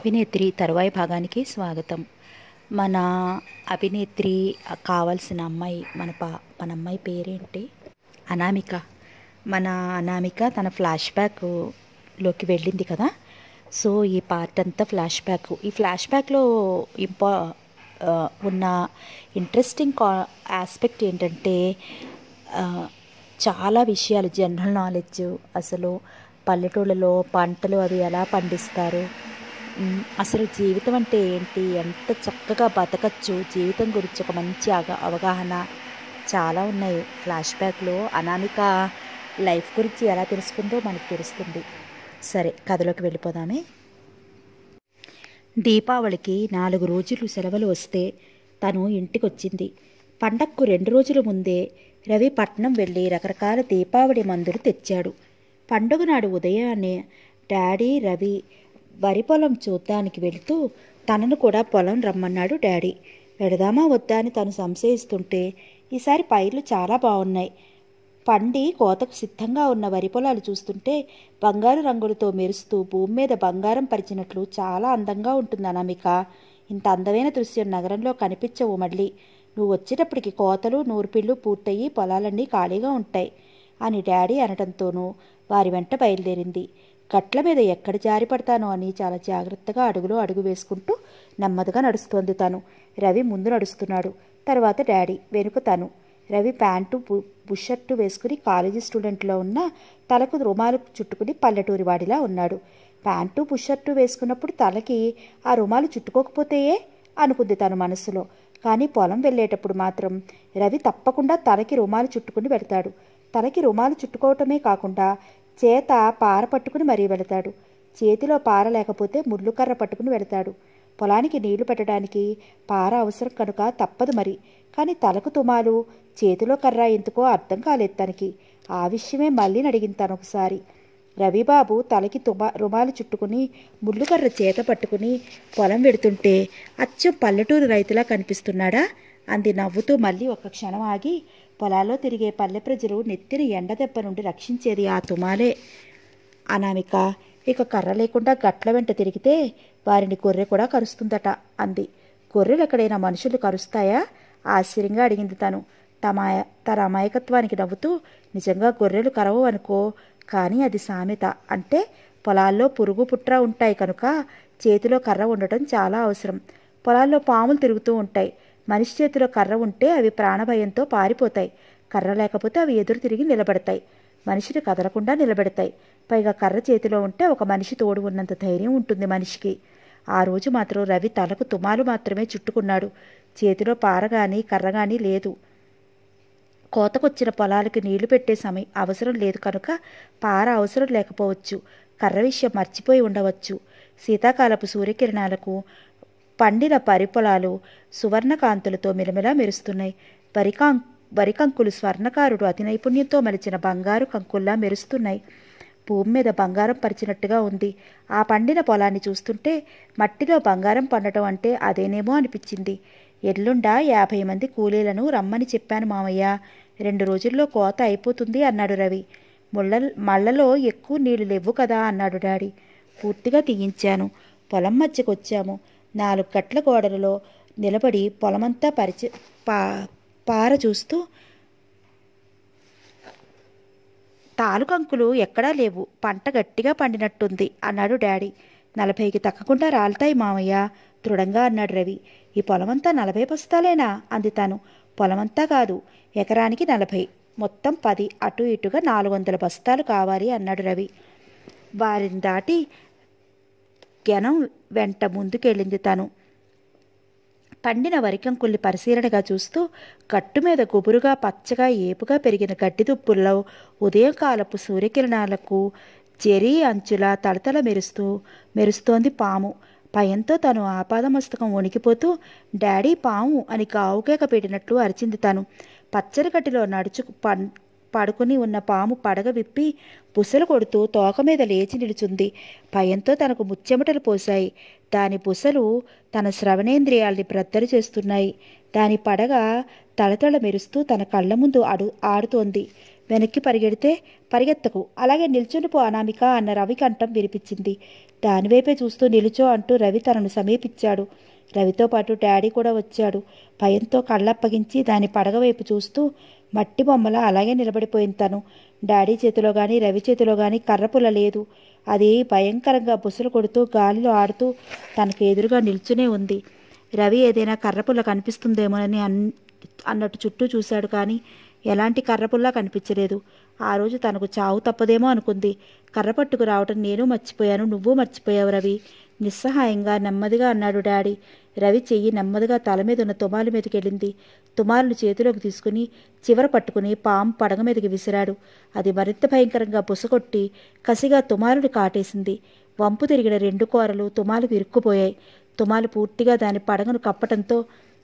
అభినేత్రి తరువాయి భాగానికి స్వాగతం మన అభినేత్రి కావాల్సిన అమ్మాయి మన పా మన అమ్మాయి పేరేంటి అనామిక మన అనామిక తన ఫ్లాష్ బ్యాక్లోకి వెళ్ళింది కదా సో ఈ పార్ట్ అంతా ఫ్లాష్ బ్యాక్ ఈ ఫ్లాష్ బ్యాక్లో ఇంపా ఆ, ఉన్న ఇంట్రెస్టింగ్ కా ఆస్పెక్ట్ ఏంటంటే ఆ, చాలా విషయాలు జనరల్ నాలెడ్జ్ అసలు పల్లెటూళ్ళలో పంటలు అవి ఎలా పండిస్తారు మ్, అసలు జీవితం అంటే ఏంటి ఎంత చక్కగా బతకచ్చు జీవితం గురించి ఒక మంచి అగ అవగాహన చాలా ఉన్నాయి ఫ్లాష్ బ్యాక్లో అనామిక లైఫ్ గురించి ఎలా తెలుసుకుందో మనకు తెలుస్తుంది సరే కథలోకి వెళ్ళిపోదామే దీపావళికి నాలుగు రోజులు సెలవులు వస్తే తను ఇంటికొచ్చింది పండక్కు రెండు రోజుల ముందే రవి పట్నం వెళ్ళి రకరకాల దీపావళి మందులు తెచ్చాడు పండుగ నాడు ఉదయాన్నే డాడీ రవి వరి పొలం చూడ్డానికి వెళుతూ తనను కూడా పొలం రమ్మన్నాడు డాడీ వెడదామా వద్దా అని తను సంశయిస్తుంటే ఈసారి పైర్లు చాలా బాగున్నాయి పండి కోతకు సిద్ధంగా ఉన్న వరి పొలాలు చూస్తుంటే బంగారు రంగులతో మెరుస్తూ భూమి మీద బంగారం పరిచినట్లు చాలా అందంగా ఉంటుంది అనామిక ఇంత అందమైన దృశ్యం నగరంలో కనిపించవు మళ్ళీ నువ్వు వచ్చేటప్పటికి కోతలు నూర్పిళ్ళు పూర్తయి పొలాలన్నీ ఖాళీగా ఉంటాయి అని డాడీ అనటంతోనూ వారి వెంట బయలుదేరింది గట్ల మీద ఎక్కడ జారి పడతానో అని చాలా జాగ్రత్తగా అడుగులో అడుగు వేసుకుంటూ నెమ్మదిగా నడుస్తోంది తను రవి ముందు నడుస్తున్నాడు తర్వాత డాడీ వెనుక తను రవి ప్యాంటు బు- బుషర్టు వేసుకుని కాలేజీ స్టూడెంట్లో ఉన్న తలకు రుమాలు చుట్టుకుని పల్లెటూరి వాడిలా ఉన్నాడు ప్యాంటు బుషర్టు వేసుకున్నప్పుడు తలకి ఆ రుమాలు చుట్టుకోకపోతేయే అనుకుంది తన మనసులో కానీ పొలం వెళ్ళేటప్పుడు మాత్రం రవి తప్పకుండా తలకి రుమాలు చుట్టుకుని వెళ్తాడు తలకి రుమాలు చుట్టుకోవటమే కాకుండా చేత పార పట్టుకుని మరీ వెళతాడు చేతిలో పార లేకపోతే ముళ్ళు కర్ర పట్టుకుని వెళతాడు పొలానికి నీళ్లు పెట్టడానికి పార అవసరం కనుక తప్పదు మరి కానీ తలకు తుమాలు చేతిలో కర్ర ఎందుకో అర్థం కాలేదు తనకి ఆ విషయమే మళ్ళీ అడిగింది తను ఒకసారి రవిబాబు తలకి తుమా రుమాలు చుట్టుకుని ముళ్ళుకర్ర చేత పట్టుకుని పొలం వెడుతుంటే అచ్చం పల్లెటూరు రైతులా కనిపిస్తున్నాడా అంది నవ్వుతూ మళ్ళీ ఒక క్షణం ఆగి పొలాల్లో తిరిగే పల్లె ప్రజలు నెత్తిన ఎండ దెబ్బ నుండి రక్షించేది ఆ తుమాలే అనామిక ఇక కర్ర లేకుండా గట్ల వెంట తిరిగితే వారిని గొర్రె కూడా కరుస్తుందట అంది గొర్రెలు ఎక్కడైనా మనుషులు కరుస్తాయా ఆశ్చర్యంగా అడిగింది తను తమ తన అమాయకత్వానికి నవ్వుతూ నిజంగా గొర్రెలు కరవు అనుకో కానీ అది సామెత అంటే పొలాల్లో పురుగు పుట్ర ఉంటాయి కనుక చేతిలో కర్ర ఉండటం చాలా అవసరం పొలాల్లో పాములు తిరుగుతూ ఉంటాయి మనిషి చేతిలో కర్ర ఉంటే అవి ప్రాణభయంతో పారిపోతాయి కర్ర లేకపోతే అవి ఎదురు తిరిగి నిలబడతాయి మనిషిని కదలకుండా నిలబెడతాయి పైగా కర్ర చేతిలో ఉంటే ఒక మనిషి తోడు ఉన్నంత ధైర్యం ఉంటుంది మనిషికి ఆ రోజు మాత్రం రవి తలకు తుమాలు మాత్రమే చుట్టుకున్నాడు చేతిలో పార గాని కర్ర గాని లేదు కోతకొచ్చిన పొలాలకు నీళ్లు పెట్టే సమయం అవసరం లేదు కనుక పార అవసరం లేకపోవచ్చు కర్ర విషయం మర్చిపోయి ఉండవచ్చు శీతాకాలపు సూర్యకిరణాలకు పండిన పరి పొలాలు సువర్ణకాంతులతో మిలమిలా మెరుస్తున్నాయి వరికాం వరికంకులు స్వర్ణకారుడు అతి నైపుణ్యంతో మలిచిన బంగారు కంకుల్లా మెరుస్తున్నాయి భూమి మీద బంగారం పరిచినట్టుగా ఉంది ఆ పండిన పొలాన్ని చూస్తుంటే మట్టిలో బంగారం పండటం అంటే అదేనేమో అనిపించింది ఎల్లుండా యాభై మంది కూలీలను రమ్మని చెప్పాను మామయ్య రెండు రోజుల్లో కోత అయిపోతుంది అన్నాడు రవి ముళ్ళ మళ్ళలో ఎక్కువ నీళ్లు లేవు కదా అన్నాడు డాడీ పూర్తిగా తీయించాను పొలం మధ్యకు వచ్చాము నాలుగు గట్ల గోడలలో నిలబడి పొలమంతా పరిచి పా పార చూస్తూ తాలుకంకులు ఎక్కడా లేవు పంట గట్టిగా పండినట్టుంది అన్నాడు డాడీ నలభైకి తక్కకుండా రాలుతాయి మామయ్య దృఢంగా అన్నాడు రవి ఈ పొలమంతా నలభై బస్తాలేనా అంది తాను పొలమంతా కాదు ఎకరానికి నలభై మొత్తం పది అటు ఇటుగా నాలుగు వందల బస్తాలు కావాలి అన్నాడు రవి వారిని దాటి గెనం వెంట ముందుకెళ్ళింది తను పండిన వరికంకుల్ని పరిశీలనగా చూస్తూ గట్టు మీద గుబురుగా పచ్చగా ఏపుగా పెరిగిన గడ్డి దుప్పుల్లో ఉదయం కాలపు సూర్యకిరణాలకు జెరీ అంచులా తడతల మెరుస్తూ మెరుస్తోంది పాము భయంతో తను ఆపాదమస్తకం వణికిపోతూ డాడీ పాము అని గావుకేక పెట్టినట్లు అరిచింది తను పచ్చని గడ్డిలో నడుచు పన్ పడుకుని ఉన్న పాము పడగ విప్పి బుసలు కొడుతూ తోక మీద లేచి నిలుచుంది భయంతో తనకు ముచ్చెమటలు పోశాయి దాని బుసలు తన శ్రవణేంద్రియాల్ని బ్రద్దలు చేస్తున్నాయి దాని పడగ తళతళ మెరుస్తూ తన కళ్ళ ముందు అడు ఆడుతోంది వెనక్కి పరిగెడితే పరిగెత్తకు అలాగే నిల్చుండిపో అనామిక అన్న రవి కంఠం వినిపించింది దానివైపే చూస్తూ నిలుచో అంటూ రవి తనను సమీపించాడు రవితో పాటు డాడీ కూడా వచ్చాడు భయంతో కళ్ళప్పగించి దాని పడగ వైపు చూస్తూ మట్టి బొమ్మలా అలాగే నిలబడిపోయింది తను డాడీ చేతిలో గాని రవి చేతిలో గాని కర్రపుల్ల లేదు అది భయంకరంగా బుసలు కొడుతూ గాలిలో ఆడుతూ తనకు ఎదురుగా నిల్చునే ఉంది రవి ఏదైనా కర్రపుల్ల కనిపిస్తుందేమోనని అన్ అన్నట్టు చుట్టూ చూశాడు కానీ ఎలాంటి కర్రపుల్లా కనిపించలేదు ఆ రోజు తనకు చావు తప్పదేమో అనుకుంది కర్ర పట్టుకు రావటం నేను మర్చిపోయాను నువ్వు మర్చిపోయావు రవి నిస్సహాయంగా నెమ్మదిగా అన్నాడు డాడీ రవి చెయ్యి నెమ్మదిగా తల మీద ఉన్న తుమాలు మీదకి వెళ్ళింది తుమాలను చేతిలోకి తీసుకుని చివర పట్టుకుని పాము పడగ మీదకి విసిరాడు అది మరింత భయంకరంగా బుసకొట్టి కసిగా తుమాలుని కాటేసింది వంపు తిరిగిన రెండు కూరలు తుమాలకు ఇరుక్కుపోయాయి తుమాలు పూర్తిగా దాని పడగను కప్పటంతో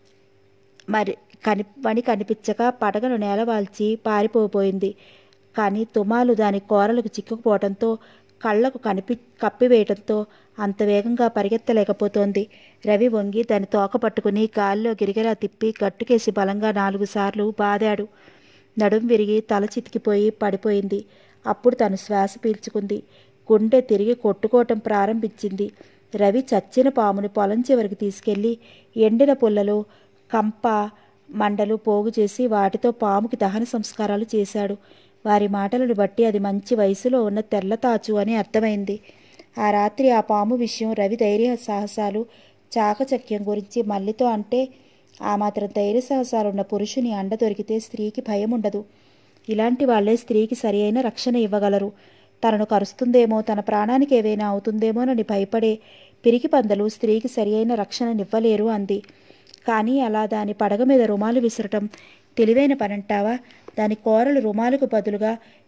మరి కని పని కనిపించక పడగను నేలవాల్చి పారిపోబోయింది కానీ తుమాలు దాని కోరలకు చిక్కుకుపోవడంతో కళ్ళకు కనిపి కప్పివేయటంతో అంత వేగంగా పరిగెత్తలేకపోతోంది రవి వంగి దాని తోక పట్టుకుని గాలిలో గిరిగిరా తిప్పి గట్టుకేసి బలంగా నాలుగు సార్లు బాదాడు నడుం విరిగి తల చితికిపోయి పడిపోయింది అప్పుడు తను శ్వాస పీల్చుకుంది గుండె తిరిగి కొట్టుకోవటం ప్రారంభించింది రవి చచ్చిన పాముని పొలం చివరికి తీసుకెళ్లి ఎండిన పుల్లలో కంప మండలు పోగు చేసి వాటితో పాముకి దహన సంస్కారాలు చేశాడు వారి మాటలను బట్టి అది మంచి వయసులో ఉన్న తెల్లతాచు అని అర్థమైంది ఆ రాత్రి ఆ పాము విషయం రవి ధైర్య సాహసాలు చాకచక్యం గురించి మల్లితో అంటే ఆ మాత్రం ధైర్య సాహసాలున్న పురుషుని అండ దొరికితే స్త్రీకి భయం ఉండదు ఇలాంటి వాళ్లే స్త్రీకి సరి అయిన రక్షణ ఇవ్వగలరు తనను కరుస్తుందేమో తన ప్రాణానికి ఏవైనా అవుతుందేమోనని భయపడే పిరికి పందలు స్త్రీకి సరి అయిన రక్షణనివ్వలేరు అంది కానీ అలా దాని పడగ మీద రుమాలు విసరటం తెలివైన పనంటావా దాని కోరలు రుమాలకు బదులుగా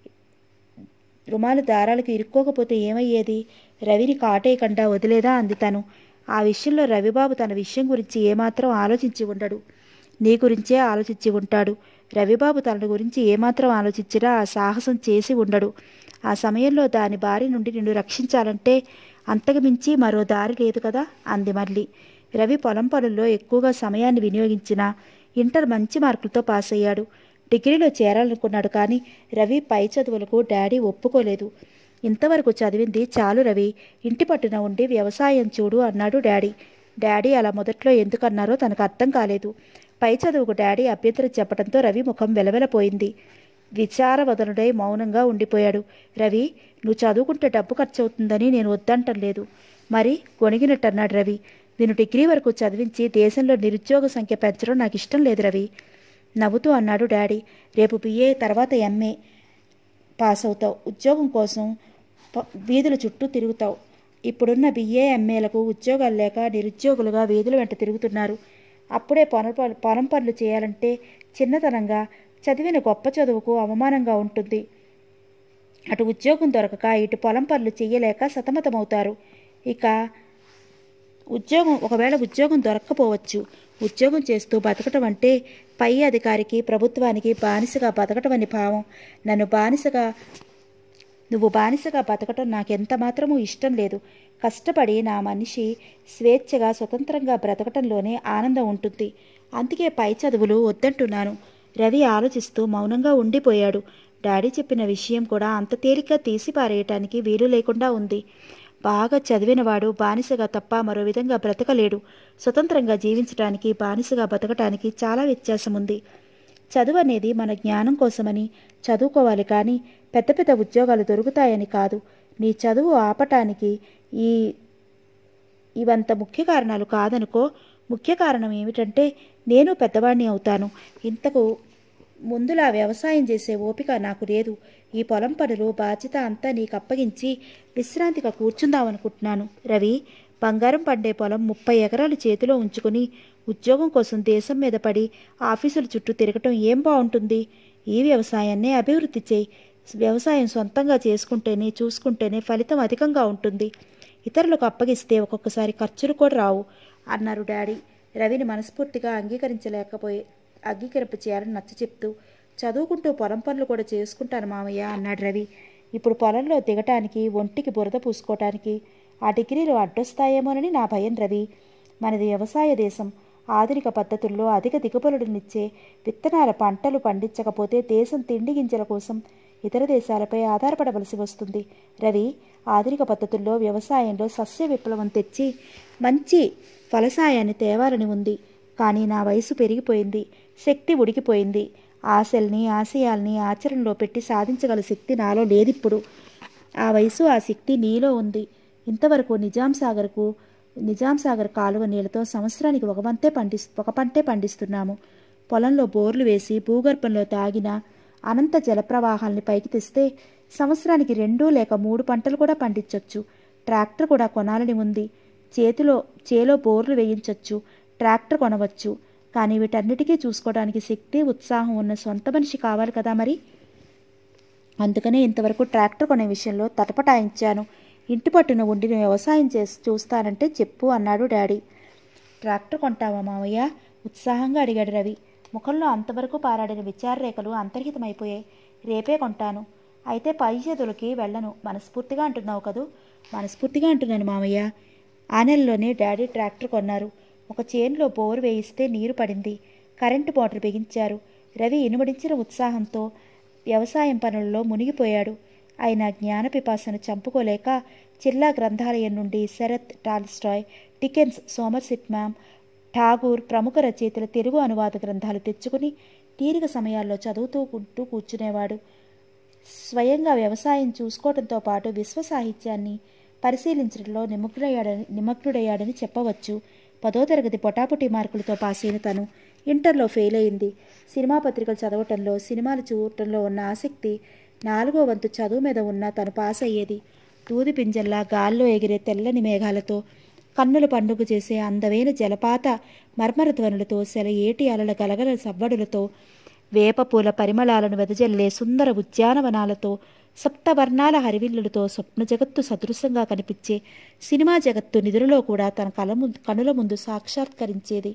రుమాలు దారాలకు ఇరుక్కోకపోతే ఏమయ్యేది రవిని కాటేయకుండా వదిలేదా అంది తను ఆ విషయంలో రవిబాబు తన విషయం గురించి ఏమాత్రం ఆలోచించి ఉండడు నీ గురించే ఆలోచించి ఉంటాడు రవిబాబు తన గురించి ఏమాత్రం ఆలోచించినా ఆ సాహసం చేసి ఉండడు ఆ సమయంలో దాని బారి నుండి నిన్ను రక్షించాలంటే అంతకు మించి మరో దారి లేదు కదా అంది మళ్ళీ రవి పొలం పనుల్లో ఎక్కువగా సమయాన్ని వినియోగించిన ఇంటర్ మంచి మార్కులతో పాస్ అయ్యాడు డిగ్రీలో చేరాలనుకున్నాడు కానీ రవి పై చదువులకు డాడీ ఒప్పుకోలేదు ఇంతవరకు చదివింది చాలు రవి ఇంటి పట్టున ఉండి వ్యవసాయం చూడు అన్నాడు డాడీ డాడీ అలా మొదట్లో ఎందుకన్నారో తనకు అర్థం కాలేదు పై చదువుకు డాడీ అభ్యంతరం చెప్పడంతో రవి ముఖం వెలవెలపోయింది విచారవదనుడై మౌనంగా ఉండిపోయాడు రవి నువ్వు చదువుకుంటే డబ్బు ఖర్చు అవుతుందని నేను వద్దంటం లేదు మరి గొణిగినట్టు అన్నాడు రవి నేను డిగ్రీ వరకు చదివించి దేశంలో నిరుద్యోగ సంఖ్య పెంచడం నాకు ఇష్టం లేదు రవి నవ్వుతూ అన్నాడు డాడీ రేపు బిఏ తర్వాత ఎంఏ పాస్ అవుతావు ఉద్యోగం కోసం ప- వీధుల చుట్టూ తిరుగుతావు ఇప్పుడున్న బిఏ ఎంఏలకు ఉద్యోగాలు లేక నిరుద్యోగులుగా వీధుల వెంట తిరుగుతున్నారు అప్పుడే పొలం పనులు పొలం పనులు చేయాలంటే చిన్నతనంగా చదివిన గొప్ప చదువుకు అవమానంగా ఉంటుంది అటు ఉద్యోగం దొరకక ఇటు పొలం పనులు చేయలేక సతమతమవుతారు ఇక ఉద్యోగం ఒకవేళ ఉద్యోగం దొరక్కపోవచ్చు ఉద్యోగం చేస్తూ బతకటం అంటే పై అధికారికి ప్రభుత్వానికి బానిసగా బతకటం అని భావం నన్ను బానిసగా నువ్వు బానిసగా బతకటం నాకెంత మాత్రమూ ఇష్టం లేదు కష్టపడి నా మనిషి స్వేచ్ఛగా స్వతంత్రంగా బ్రతకటంలోనే ఆనందం ఉంటుంది అందుకే పై చదువులు వద్దంటున్నాను రవి ఆలోచిస్తూ మౌనంగా ఉండిపోయాడు డాడీ చెప్పిన విషయం కూడా అంత తేలిగ్గా తీసి పారేయటానికి వీలు లేకుండా ఉంది బాగా చదివినవాడు బానిసగా తప్ప మరో విధంగా బ్రతకలేడు స్వతంత్రంగా జీవించటానికి బానిసగా బతకటానికి చాలా వ్యత్యాసం ఉంది చదువు అనేది మన జ్ఞానం కోసమని చదువుకోవాలి కానీ పెద్ద పెద్ద ఉద్యోగాలు దొరుకుతాయని కాదు నీ చదువు ఆపటానికి ఈ ఇవంత ముఖ్య కారణాలు కాదనుకో ముఖ్య కారణం ఏమిటంటే నేను పెద్దవాణ్ణి అవుతాను ఇంతకు ముందులా వ్యవసాయం చేసే ఓపిక నాకు లేదు ఈ పొలం పనులు బాధ్యత అంతా నీకు అప్పగించి విశ్రాంతిగా కూర్చుందామనుకుంటున్నాను రవి బంగారం పండే పొలం ముప్పై ఎకరాలు చేతిలో ఉంచుకుని ఉద్యోగం కోసం దేశం మీద పడి ఆఫీసుల చుట్టూ తిరగటం ఏం బాగుంటుంది ఈ వ్యవసాయాన్నే అభివృద్ధి చేయి వ్యవసాయం సొంతంగా చేసుకుంటేనే చూసుకుంటేనే ఫలితం అధికంగా ఉంటుంది ఇతరులకు అప్పగిస్తే ఒక్కొక్కసారి ఖర్చులు కూడా రావు అన్నారు డాడీ రవిని మనస్ఫూర్తిగా అంగీకరించలేకపోయే అంగీకరింప చేయాలని నచ్చ చెప్తూ చదువుకుంటూ పొలం పనులు కూడా చేసుకుంటాను మామయ్య అన్నాడు రవి ఇప్పుడు పొలంలో దిగటానికి ఒంటికి బురద పూసుకోవటానికి ఆ డిగ్రీలు అడ్డొస్తాయేమోనని నా భయం రవి మనది వ్యవసాయ దేశం ఆధునిక పద్ధతుల్లో అధిక దిగుబడులనిచ్చే విత్తనాల పంటలు పండించకపోతే దేశం తిండి గింజల కోసం ఇతర దేశాలపై ఆధారపడవలసి వస్తుంది రవి ఆధునిక పద్ధతుల్లో వ్యవసాయంలో సస్య విప్లవం తెచ్చి మంచి ఫలసాయాన్ని తేవాలని ఉంది కానీ నా వయసు పెరిగిపోయింది శక్తి ఉడికిపోయింది ఆశల్ని ఆశయాల్ని ఆచరణలో పెట్టి సాధించగల శక్తి నాలో లేదిప్పుడు ఆ వయసు ఆ శక్తి నీలో ఉంది ఇంతవరకు నిజాం సాగర్కు నిజాం సాగర్ కాలువ నీళ్లతో సంవత్సరానికి ఒక వంతే పండిస్ ఒక పంటే పండిస్తున్నాము పొలంలో బోర్లు వేసి భూగర్భంలో తాగిన అనంత జలప్రవాహాల్ని పైకి తెస్తే సంవత్సరానికి రెండు లేక మూడు పంటలు కూడా పండించవచ్చు ట్రాక్టర్ కూడా కొనాలని ఉంది చేతిలో చేలో బోర్లు వేయించవచ్చు ట్రాక్టర్ కొనవచ్చు కానీ వీటన్నిటికీ చూసుకోవడానికి శక్తి ఉత్సాహం ఉన్న సొంత మనిషి కావాలి కదా మరి అందుకనే ఇంతవరకు ట్రాక్టర్ కొనే విషయంలో తటపటాయించాను ఇంటి పట్టున ఉండి నేను వ్యవసాయం చేసి చూస్తానంటే చెప్పు అన్నాడు డాడీ ట్రాక్టర్ కొంటావా మావయ్య ఉత్సాహంగా అడిగాడు రవి ముఖంలో అంతవరకు పారాడిన విచారరేఖలు అంతర్హితమైపోయాయి రేపే కొంటాను అయితే పై చేతులకి వెళ్ళను మనస్ఫూర్తిగా అంటున్నావు కదూ మనస్ఫూర్తిగా అంటున్నాను మావయ్య ఆ నెలలోనే డాడీ ట్రాక్టర్ కొన్నారు ఒక చేనులో బోరు వేయిస్తే నీరు పడింది కరెంటు మోటార్ బిగించారు రవి ఇనుమడించిన ఉత్సాహంతో వ్యవసాయం పనులలో మునిగిపోయాడు ఆయన జ్ఞాన పిపాసను చంపుకోలేక జిల్లా గ్రంథాలయం నుండి Sarat Tolstoy Dickens Somerset Maugham Tagore ప్రముఖ రచయితల తెలుగు అనువాద గ్రంథాలు తెచ్చుకుని తీరిక సమయాల్లో చదువుతూ ఉంటూ కూర్చునేవాడు స్వయంగా వ్యవసాయం చూసుకోవడంతో పాటు విశ్వ సాహిత్యాన్ని పరిశీలించడంలో నిమగ్నయ్యాడని నిమగ్నుడయ్యాడని చెప్పవచ్చు పదో తరగతి పొటాపుటి మార్కులతో పాస్ అయిన తను ఇంటర్లో ఫెయిల్ అయింది సినిమా పత్రికలు చదవటంలో సినిమాలు చూడటంలో ఉన్న ఆసక్తి నాలుగో వంతు చదువు మీద ఉన్న తను పాస్ అయ్యేది దూది పింజల్లా గాల్లో ఎగిరే తెల్లని మేఘాలతో కన్నుల పండుగ చేసే అందమైన జలపాత మర్మర ధ్వనులతో సెల ఏటి అలల గలగల సవ్వడులతో వేప పూల పరిమళాలను వెదజల్లే సుందర ఉద్యానవనాలతో సప్తవర్ణాల హరివిల్లులతో స్వప్న జగత్తు సదృశంగా కనిపించే సినిమా జగత్తు నిధులలో కూడా తన కల ముందు కనుల ముందు సాక్షాత్కరించేది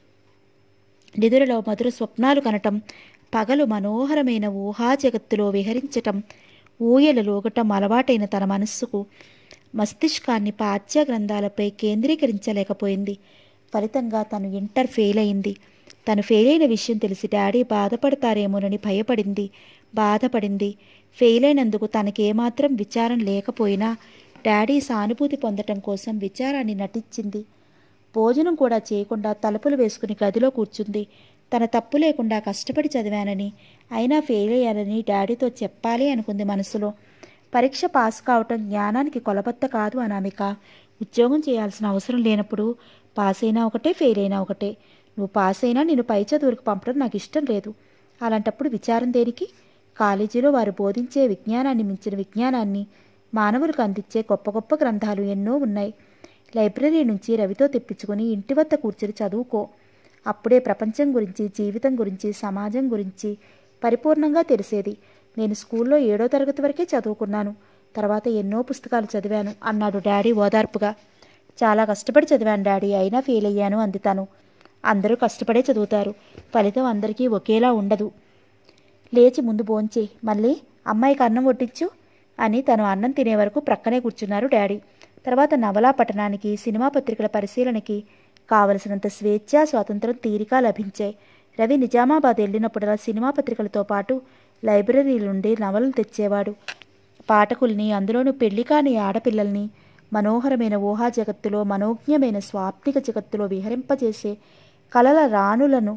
నిధులలో మధుర స్వప్నాలు కనటం పగలు మనోహరమైన ఊహా జగత్తులో విహరించటం ఊయలలోగటం అలవాటైన తన మనస్సుకు మస్తిష్కాన్ని పాఠ్య గ్రంథాలపై కేంద్రీకరించలేకపోయింది ఫలితంగా తను ఇంటర్ ఫెయిల్ అయింది తను ఫెయిల్ అయిన విషయం తెలిసి డాడీ బాధపడతారేమోనని భయపడింది బాధపడింది ఫెయిల్ అయినందుకు తనకేమాత్రం విచారం లేకపోయినా డాడీ సానుభూతి పొందటం కోసం విచారాన్ని నటించింది భోజనం కూడా చేయకుండా తలుపులు వేసుకుని గదిలో కూర్చుంది తన తప్పు లేకుండా కష్టపడి చదివానని అయినా ఫెయిల్ అయ్యానని డాడీతో చెప్పాలి అనుకుంది మనసులో పరీక్ష పాస్ కావటం జ్ఞానానికి కొలబద్ద కాదు అనామిక ఉద్యోగం చేయాల్సిన అవసరం లేనప్పుడు పాస్ అయినా ఒకటే ఫెయిల్ అయినా ఒకటే నువ్వు పాస్ అయినా నేను పై చదువులకు పంపడం నాకు ఇష్టం లేదు అలాంటప్పుడు విచారం దేనికి కాలేజీలో వారు బోధించే విజ్ఞానాన్ని మించిన విజ్ఞానాన్ని మానవులకు అందించే గొప్ప గొప్ప గ్రంథాలు ఎన్నో ఉన్నాయి లైబ్రరీ నుంచి రవితో తెప్పించుకొని ఇంటి వద్ద కూర్చుని చదువుకో అప్పుడే ప్రపంచం గురించి జీవితం గురించి సమాజం గురించి పరిపూర్ణంగా తెలిసేది నేను స్కూల్లో ఏడో తరగతి వరకే చదువుకున్నాను తర్వాత ఎన్నో పుస్తకాలు చదివాను అన్నాడు డాడీ ఓదార్పుగా చాలా కష్టపడి చదివాను డాడీ అయినా ఫెయిల్ అయ్యాను అంది తను అందరూ కష్టపడే చదువుతారు ఫలితం అందరికీ ఒకేలా ఉండదు లేచి ముందు భోంచే మళ్ళీ అమ్మాయికి అన్నం వడ్డించు అని తను అన్నం తినే వరకు ప్రక్కనే కూర్చున్నారు డాడీ తర్వాత నవలా పఠనానికి సినిమా పత్రికల పరిశీలనకి కావలసినంత స్వేచ్ఛ స్వాతంత్రం తీరిక లభించాయి రవి నిజామాబాద్ వెళ్ళినప్పుడల్లా సినిమా పత్రికలతో పాటు లైబ్రరీ నుండి నవలలు తెచ్చేవాడు పాఠకుల్ని అందులోనూ పెళ్లి కాని ఆడపిల్లల్ని మనోహరమైన ఊహా జగత్తులో మనోజ్ఞమైన స్వాప్నిక జగత్తులో విహరింపజేసే కలల రాణులను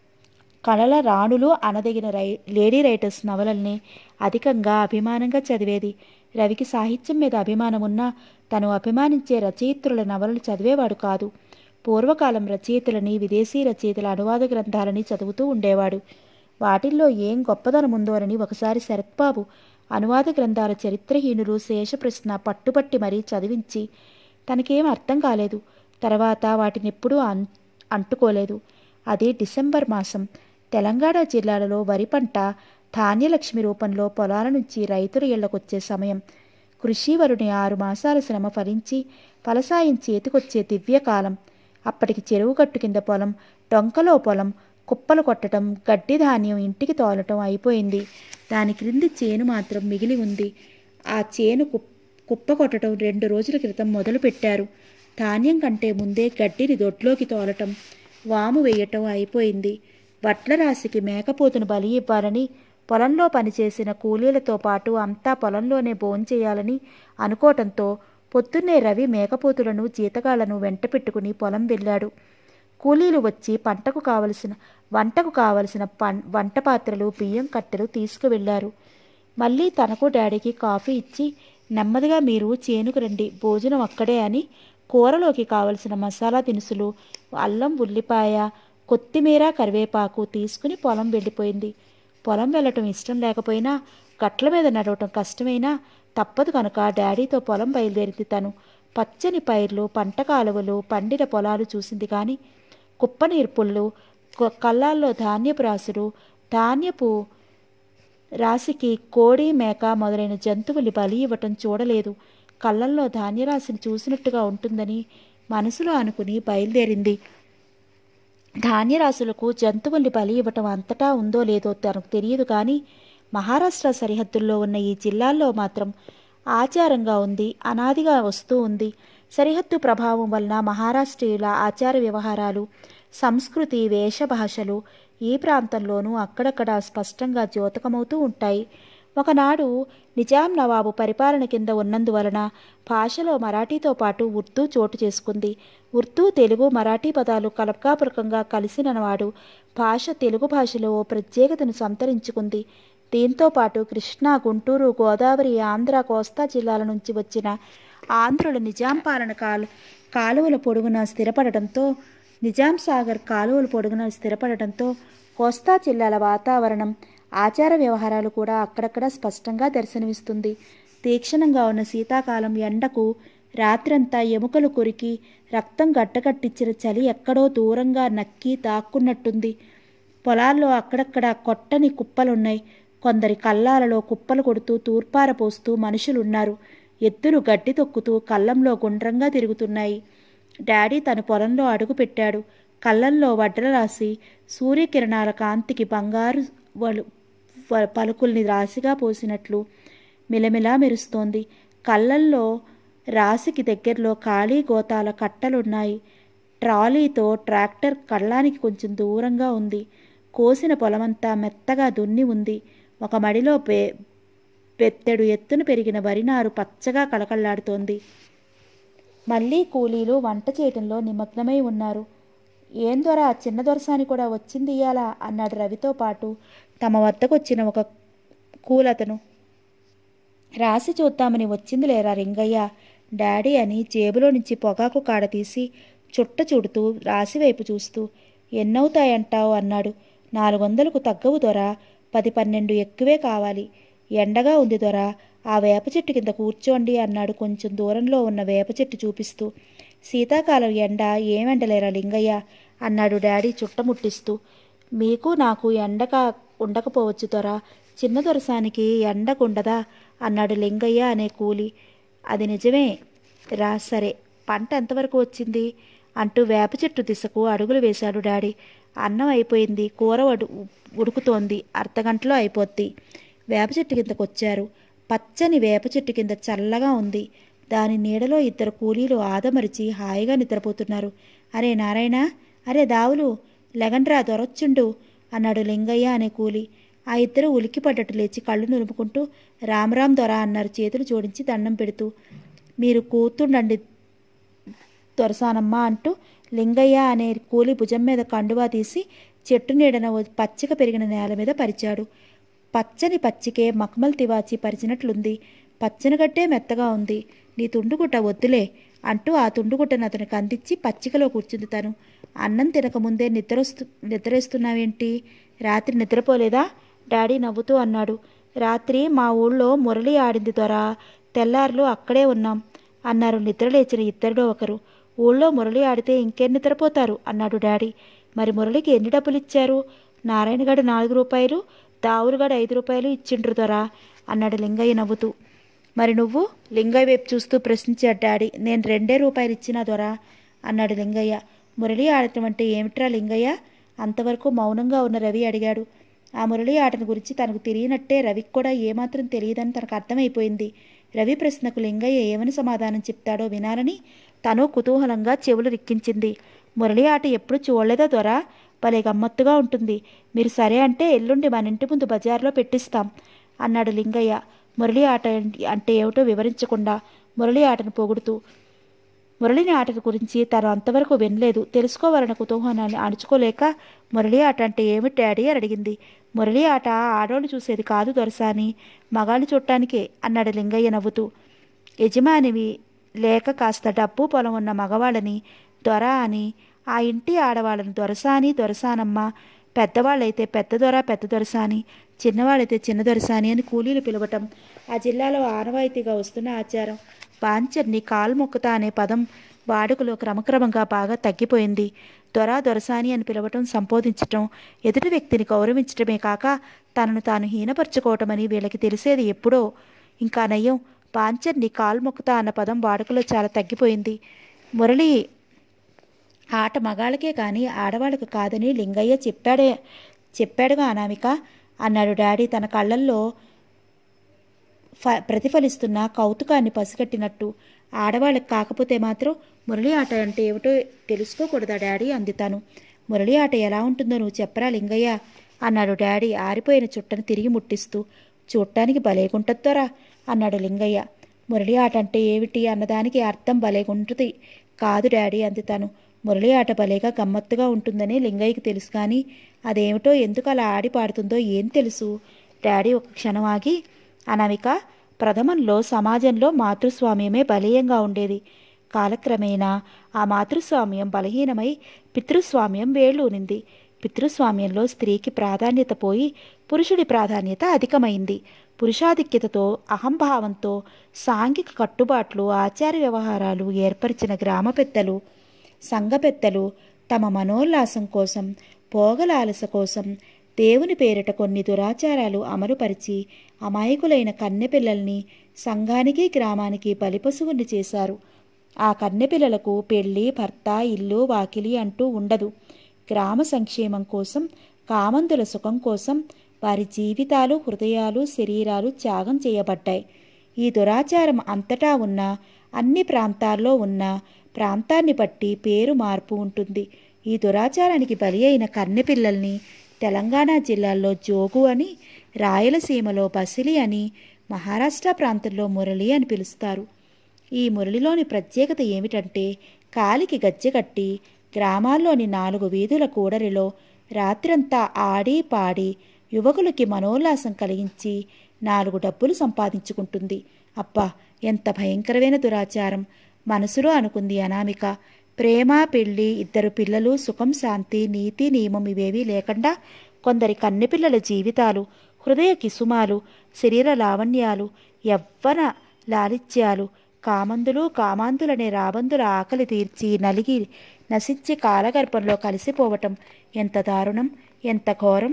కళల రాణులు అనదగిన రై లేడీ రైటర్స్ నవలల్ని అధికంగా అభిమానంగా చదివేది రవికి సాహిత్యం మీద అభిమానం ఉన్నా తను అభిమానించే రచయిత్రుల నవలలు చదివేవాడు కాదు పూర్వకాలం రచయితలని విదేశీ రచయితల అనువాద గ్రంథాలని చదువుతూ ఉండేవాడు వాటిల్లో ఏం గొప్పదనం ఉందోనని ఒకసారి శరత్బాబు అనువాద గ్రంథాల చరిత్రహీనులు శేషప్రశ్న పట్టుబట్టి మరీ చదివించి తనకేం అర్థం కాలేదు తర్వాత వాటినెప్పుడూ అన్ అంటుకోలేదు అది డిసెంబర్ మాసం తెలంగాణ జిల్లాలలో వరి పంట ధాన్యలక్ష్మి రూపంలో పొలాల నుంచి రైతుల ఇళ్లకొచ్చే సమయం కృషివరుని ఆరు మాసాల శ్రమ ఫలించి ఫలసాయం చేతికొచ్చే దివ్యకాలం అప్పటికి చెరువు గట్టు కింద పొలం డొంకలో పొలం కుప్పలు కొట్టడం గడ్డి ధాన్యం ఇంటికి తోలటం అయిపోయింది దాని క్రింది చేను మాత్రం మిగిలి ఉంది ఆ చేను కుప్ కుప్ప కొట్టడం రెండు రోజుల క్రితం మొదలు పెట్టారు ధాన్యం కంటే ముందే గడ్డిని దొడ్లోకి తోలటం వాము వేయటం అయిపోయింది వడ్ల రాశికి మేకపోతును బలి ఇవ్వాలని పొలంలో పనిచేసిన కూలీలతో పాటు అంతా పొలంలోనే భోంచేయాలని అనుకోవటంతో పొద్దున్నే రవి మేకపోతులను జీతగాళ్లను వెంట పెట్టుకుని పొలం వెళ్ళాడు కూలీలు వచ్చి పంటకు కావలసిన వంటకు కావలసిన పం వంట పాత్రలు బియ్యం కట్టెలు తీసుకువెళ్లారు మళ్ళీ తనకు డాడీకి కాఫీ ఇచ్చి నెమ్మదిగా మీరు చేనుకు రండి భోజనం అక్కడే అని కూరలోకి కావలసిన మసాలా దినుసులు అల్లం ఉల్లిపాయ కొత్తిమీర కరివేపాకు తీసుకుని పొలం వెళ్ళిపోయింది పొలం వెళ్ళటం ఇష్టం లేకపోయినా గట్ల మీద నడవటం కష్టమైనా తప్పదు కనుక డాడీతో పొలం బయలుదేరింది తను పచ్చని పైర్లు పంట కాలువలు పండిన పొలాలు చూసింది కానీ కుప్పనీరు పుల్లు కొ- కళ్ళాల్లో ధాన్యపు రాసులు ధాన్యపు రాశికి కోడి మేక మొదలైన జంతువులు బలి ఇవ్వటం చూడలేదు కళ్ళల్లో ధాన్యరాశిని చూసినట్టుగా ఉంటుందని మనసులో అనుకుని బయలుదేరింది ధాన్యరాశులకు జంతువుల్ని బలి ఇవ్వటం అంతటా ఉందో లేదో తనకు తెలియదు కానీ మహారాష్ట్ర సరిహద్దుల్లో ఉన్న ఈ జిల్లాల్లో మాత్రం ఆచారంగా ఉంది అనాదిగా వస్తూ ఉంది సరిహద్దు ప్రభావం వలన మహారాష్ట్రీయుల ఆచార వ్యవహారాలు సంస్కృతి వేషభాషలు ఈ ప్రాంతంలోనూ అక్కడక్కడ స్పష్టంగా ద్యోతకమవుతూ ఉంటాయి ఒకనాడు నిజాం నవాబు పరిపాలన కింద ఉన్నందువలన భాషలో మరాఠీతో పాటు ఉర్దూ చోటు చేసుకుంది ఉర్దూ తెలుగు మరాఠీ పదాలు కలకాపులకంగా కలిసినవాడు భాష తెలుగు భాషలో ఓ ప్రత్యేకతను సంతరించుకుంది దీంతో పాటు కృష్ణా గుంటూరు గోదావరి ఆంధ్ర కోస్తా జిల్లాల నుంచి వచ్చిన ఆంధ్రులు నిజాం పాలన కాలు కాలువల పొడుగున స్థిరపడటంతో నిజాం సాగర్ కాలువల పొడుగున స్థిరపడటంతో కోస్తా జిల్లాల వాతావరణం ఆచార వ్యవహారాలు కూడా అక్కడక్కడ స్పష్టంగా దర్శనమిస్తుంది తీక్షణంగా ఉన్న శీతాకాలం ఎండకు రాత్రంతా ఎముకలు కొరికి రక్తం గడ్డకట్టించిన చలి ఎక్కడో దూరంగా నక్కి దాక్కున్నట్టుంది పొలాల్లో అక్కడక్కడ కొట్టని కుప్పలున్నాయి కొందరి కల్లాలలో కుప్పలు కొడుతూ తూర్పార పోస్తూ మనుషులున్నారు ఎద్దులు గడ్డి తొక్కుతూ కళ్ళంలో గుండ్రంగా తిరుగుతున్నాయి డాడీ తన పొలంలో అడుగు పెట్టాడు కళ్ళల్లో వడ్ర రాసి సూర్యకిరణాల కాంతికి బంగారు వలు వ- పలుకుల్ని రాశిగా పోసినట్లు మిలమిలా మెరుస్తోంది కళ్ళల్లో రాశికి దగ్గరలో ఖాళీ గోతాల కట్టలున్నాయి ట్రాలీతో ట్రాక్టర్ కళ్ళానికి కొంచెం దూరంగా ఉంది కోసిన పొలమంతా మెత్తగా దున్ని ఉంది ఒక మడిలో బె బెత్తెడు ఎత్తున పెరిగిన వరినారు పచ్చగా కళకళ్లాడుతోంది మళ్ళీ కూలీలు వంట చేయటంలో నిమగ్నమై ఉన్నారు ఏం దొర చిన్న దొరసాని కూడా వచ్చింది ఇయ్యాలా అన్నాడు రవితో పాటు తమ వద్దకొచ్చిన ఒక కూలతను రాసి చూద్దామని వచ్చింది లేరా రింగయ్య డాడీ అని జేబులో నుంచి పొగాకు కాడ తీసి చుట్ట చుడుతూ రాసి వైపు చూస్తూ ఎన్నవుతాయంటావు అన్నాడు నాలుగు వందలకు తగ్గవు దొర పది పన్నెండు ఎక్కువే కావాలి ఎండగా ఉంది దొర ఆ వేప చెట్టు కింద కూర్చోండి అన్నాడు కొంచెం దూరంలో ఉన్న వేప చెట్టు చూపిస్తూ శీతాకాలం ఎండ ఏమెండలేరా లింగయ్య అన్నాడు డాడీ చుట్టముట్టిస్తూ మీకు నాకు ఎండక ఉండకపోవచ్చు దొర చిన్న దొరసానికి ఎండకుండదా అన్నాడు లింగయ్య అనే కూలి అది నిజమే రా సరే పంట ఎంతవరకు వచ్చింది అంటూ వేప చెట్టు దిశకు అడుగులు వేశాడు డాడీ అన్నం అయిపోయింది కూర వడు ఉడుకుతోంది అర్ధగంటలో అయిపోద్ది వేప చెట్టు కిందకు వచ్చారు పచ్చని వేప చెట్టు కింద చల్లగా ఉంది దాని నీడలో ఇద్దరు కూలీలు ఆదమరిచి హాయిగా నిద్రపోతున్నారు అరే నారాయణ అరే దావులు లెగండ్రా దొరొచ్చుండు అన్నాడు లింగయ్య అనే కూలి ఆ ఇద్దరు ఉలిక్కిపడ్డట్టు లేచి కళ్ళు నులుపుకుంటూ రామరామ్ దొర అన్నారు చేతులు జోడించి దండం పెడుతూ మీరు కూతుండండి దొరసానమ్మ అంటూ లింగయ్య అనే కూలి భుజం మీద కండువా తీసి చెట్టు నీడన ఓ పచ్చిక పెరిగిన నేల మీద పరిచాడు పచ్చని పచ్చికే మక్మల్ తివాచి పరిచినట్లుంది పచ్చని గట్టే మెత్తగా ఉంది నీ తుండుగుట్ట వద్దులే అంటూ ఆ తుండుగుట్టను అతనికి అందించి పచ్చికలో కూర్చుంది తను అన్నం తినకముందే నిద్రొస్తు నిద్రేస్తున్నావేంటి రాత్రి నిద్రపోలేదా డాడీ నవ్వుతూ అన్నాడు రాత్రి మా ఊళ్ళో మురళి ఆడింది దొరా తెల్లారులు అక్కడే ఉన్నాం అన్నారు నిద్రలేచిన ఇద్దరిలో ఒకరు ఊళ్ళో మురళి ఆడితే ఇంకేం నిద్రపోతారు అన్నాడు డాడీ మరి మురళికి ఎన్ని డబ్బులు ఇచ్చారు నారాయణగడు నాలుగు రూపాయలు దావులుగడు ఐదు రూపాయలు ఇచ్చిండ్రు దొరా అన్నాడు లింగయ్య నవ్వుతూ మరి నువ్వు లింగయ్య వైపు చూస్తూ ప్రశ్నించాడు డాడీ నేను రెండే రూపాయలు ఇచ్చినా దొరా అన్నాడు లింగయ్య మురళి ఆడటం అంటే ఏమిట్రా లింగయ్య అంతవరకు మౌనంగా ఉన్న రవి అడిగాడు ఆ మురళి ఆటను గురించి తనకు తెలియనట్టే రవికి కూడా ఏమాత్రం తెలియదని తనకు అర్థమైపోయింది రవి ప్రశ్నకు లింగయ్య ఏమని సమాధానం చెప్తాడో వినాలని తను కుతూహలంగా చెవులు రిక్కించింది మురళి ఆట ఎప్పుడు చూడలేదా దొర భలే గమ్మత్తుగా ఉంటుంది మీరు సరే అంటే ఎల్లుండి మన ఇంటి ముందు బజార్లో పెట్టిస్తాం అన్నాడు లింగయ్య మురళి ఆట అంటే ఏమిటో వివరించకుండా మురళి ఆటను పొగుడుతూ మురళిని ఆట గురించి తను అంతవరకు వినలేదు తెలుసుకోవాలన్న కుతూహలాన్ని అణుచుకోలేక మురళి ఆట అంటే ఏమిటి డాడీ అని అడిగింది మురళి ఆట ఆడోళ్ళు చూసేది కాదు దొరసాని మగాళ్ళు చూడటానికే అన్నాడు లింగయ్య నవ్వుతూ యజమానివి లేక కాస్త డబ్బు పొలం ఉన్న మగవాళ్ళని దొర అని ఆ ఇంటి ఆడవాళ్ళని దొరసాని దొరసానమ్మ పెద్దవాళ్ళైతే పెద్ద దొర పెద్ద దొరసాని చిన్నవాళ్ళైతే చిన్న దొరసాని అని కూలీలు పిలవటం ఆ జిల్లాలో ఆనవాయితీగా వస్తున్న ఆచారం బాంచర్ని కాలు మొక్కుతా అనే పదం వాడుకలో క్రమక్రమంగా బాగా తగ్గిపోయింది దొర దొరసాని అని పిలవటం సంబోధించటం ఎదుటి వ్యక్తిని గౌరవించటమే కాక తనను తాను హీనపరచుకోవటమని వీళ్ళకి తెలిసేది ఎప్పుడో ఇంకా నయ్యం పాంచర్ని కాలు మొక్కుతా అన్న పదం వాడుకలో చాలా తగ్గిపోయింది మురళి ఆట మగాళ్ళకే కానీ ఆడవాళ్ళకు కాదని లింగయ్య చెప్పాడే చెప్పాడుగా అనామిక అన్నాడు డాడీ తన కళ్ళల్లో ఫ ప్రతిఫలిస్తున్న కౌతుకాన్ని పసిగట్టినట్టు ఆడవాళ్ళకి కాకపోతే మాత్రం మురళి ఆట అంటే ఏమిటో తెలుసుకోకూడదా డాడీ అంది తను మురళి ఆట ఎలా ఉంటుందో నువ్వు చెప్పరా లింగయ్య అన్నాడు డాడీ ఆరిపోయిన చుట్టను తిరిగి ముట్టిస్తూ చూడటానికి భలేగుంటద్దోరా అన్నాడు లింగయ్య మురళి ఆట అంటే ఏమిటి అన్నదానికి అర్థం భలేగుంటుంది కాదు డాడీ అంది తను మురళి ఆట భలేగా గమ్మత్తుగా ఉంటుందని లింగయ్యకి తెలుసు కానీ అదేమిటో ఎందుకు అలా ఆడి పాడుతుందో ఏం తెలుసు డాడీ ఒక క్షణం ఆగి అనామిక ప్రథమంలో సమాజంలో మాతృస్వామ్యమే బలీయంగా ఉండేది కాలక్రమేణా ఆ మాతృస్వామ్యం బలహీనమై పితృస్వామ్యం వేళ్ళూనింది పితృస్వామ్యంలో స్త్రీకి ప్రాధాన్యత పోయి పురుషుడి ప్రాధాన్యత అధికమైంది పురుషాధిక్యతతో అహంభావంతో సాంఘిక కట్టుబాట్లు ఆచార వ్యవహారాలు ఏర్పరిచిన గ్రామ పెద్దలు సంఘ పెద్దలు తమ మనోల్లాసం కోసం పోగలాలస కోసం దేవుని పేరిట కొన్ని దురాచారాలు అమలుపరిచి అమాయకులైన కన్నెపిల్లల్ని సంఘానికి గ్రామానికి బలిపశువుని చేశారు ఆ కన్నెపిల్లలకు పెళ్లి భర్త ఇల్లు వాకిలి అంటూ ఉండదు గ్రామ సంక్షేమం కోసం కామందుల సుఖం కోసం వారి జీవితాలు హృదయాలు శరీరాలు త్యాగం చేయబడ్డాయి ఈ దురాచారం అంతటా ఉన్న అన్ని ప్రాంతాల్లో ఉన్న ప్రాంతాన్ని బట్టి పేరు మార్పు ఉంటుంది ఈ దురాచారానికి బలి అయిన కన్నెపిల్లల్ని తెలంగాణ జిల్లాల్లో జోగు అని రాయలసీమలో బసిలి అని మహారాష్ట్ర ప్రాంతంలో మురళి అని పిలుస్తారు ఈ మురళిలోని ప్రత్యేకత ఏమిటంటే కాలికి గజ్జె కట్టి గ్రామాల్లోని నాలుగు వీధుల కూడరిలో రాత్రంతా ఆడి పాడి యువకులకి మనోల్లాసం కలిగించి నాలుగు డబ్బులు సంపాదించుకుంటుంది అబ్బా ఎంత భయంకరమైన దురాచారం మనసులో అనుకుంది అనామిక ప్రేమ పెళ్లి ఇద్దరు పిల్లలు సుఖం శాంతి నీతి నియమం ఇవేవీ లేకుండా కొందరి కన్నెపిల్లల జీవితాలు హృదయ కిసుమాలు శరీర లావణ్యాలు యవ్వన లాలిత్యాలు కామందులు కామాంతులనే రాబందుల ఆకలి తీర్చి నలిగి నశించి కాలగర్భంలో కలిసిపోవటం ఎంత దారుణం ఎంత ఘోరం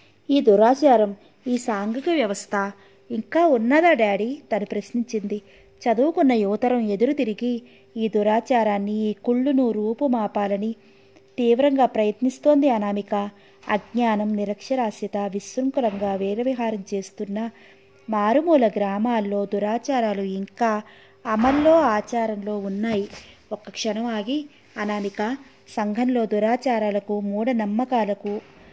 ఈ దురాచారం ఈ సాంఘిక వ్యవస్థ ఇంకా ఉన్నదా డాడీ తను ప్రశ్నించింది చదువుకున్న యువతరం ఎదురు తిరిగి ఈ దురాచారాన్ని ఈ కుళ్ళును రూపుమాపాలని తీవ్రంగా ప్రయత్నిస్తోంది అనామిక అజ్ఞానం నిరక్షరాస్యత విశృంఖలంగా వేరవిహారం చేస్తున్న మారుమూల గ్రామాల్లో దురాచారాలు ఇంకా అమల్లో ఆచారంలో ఉన్నాయి ఒక్క క్షణం ఆగి అనామిక సంఘంలో దురాచారాలకు మూఢనమ్మకాలకు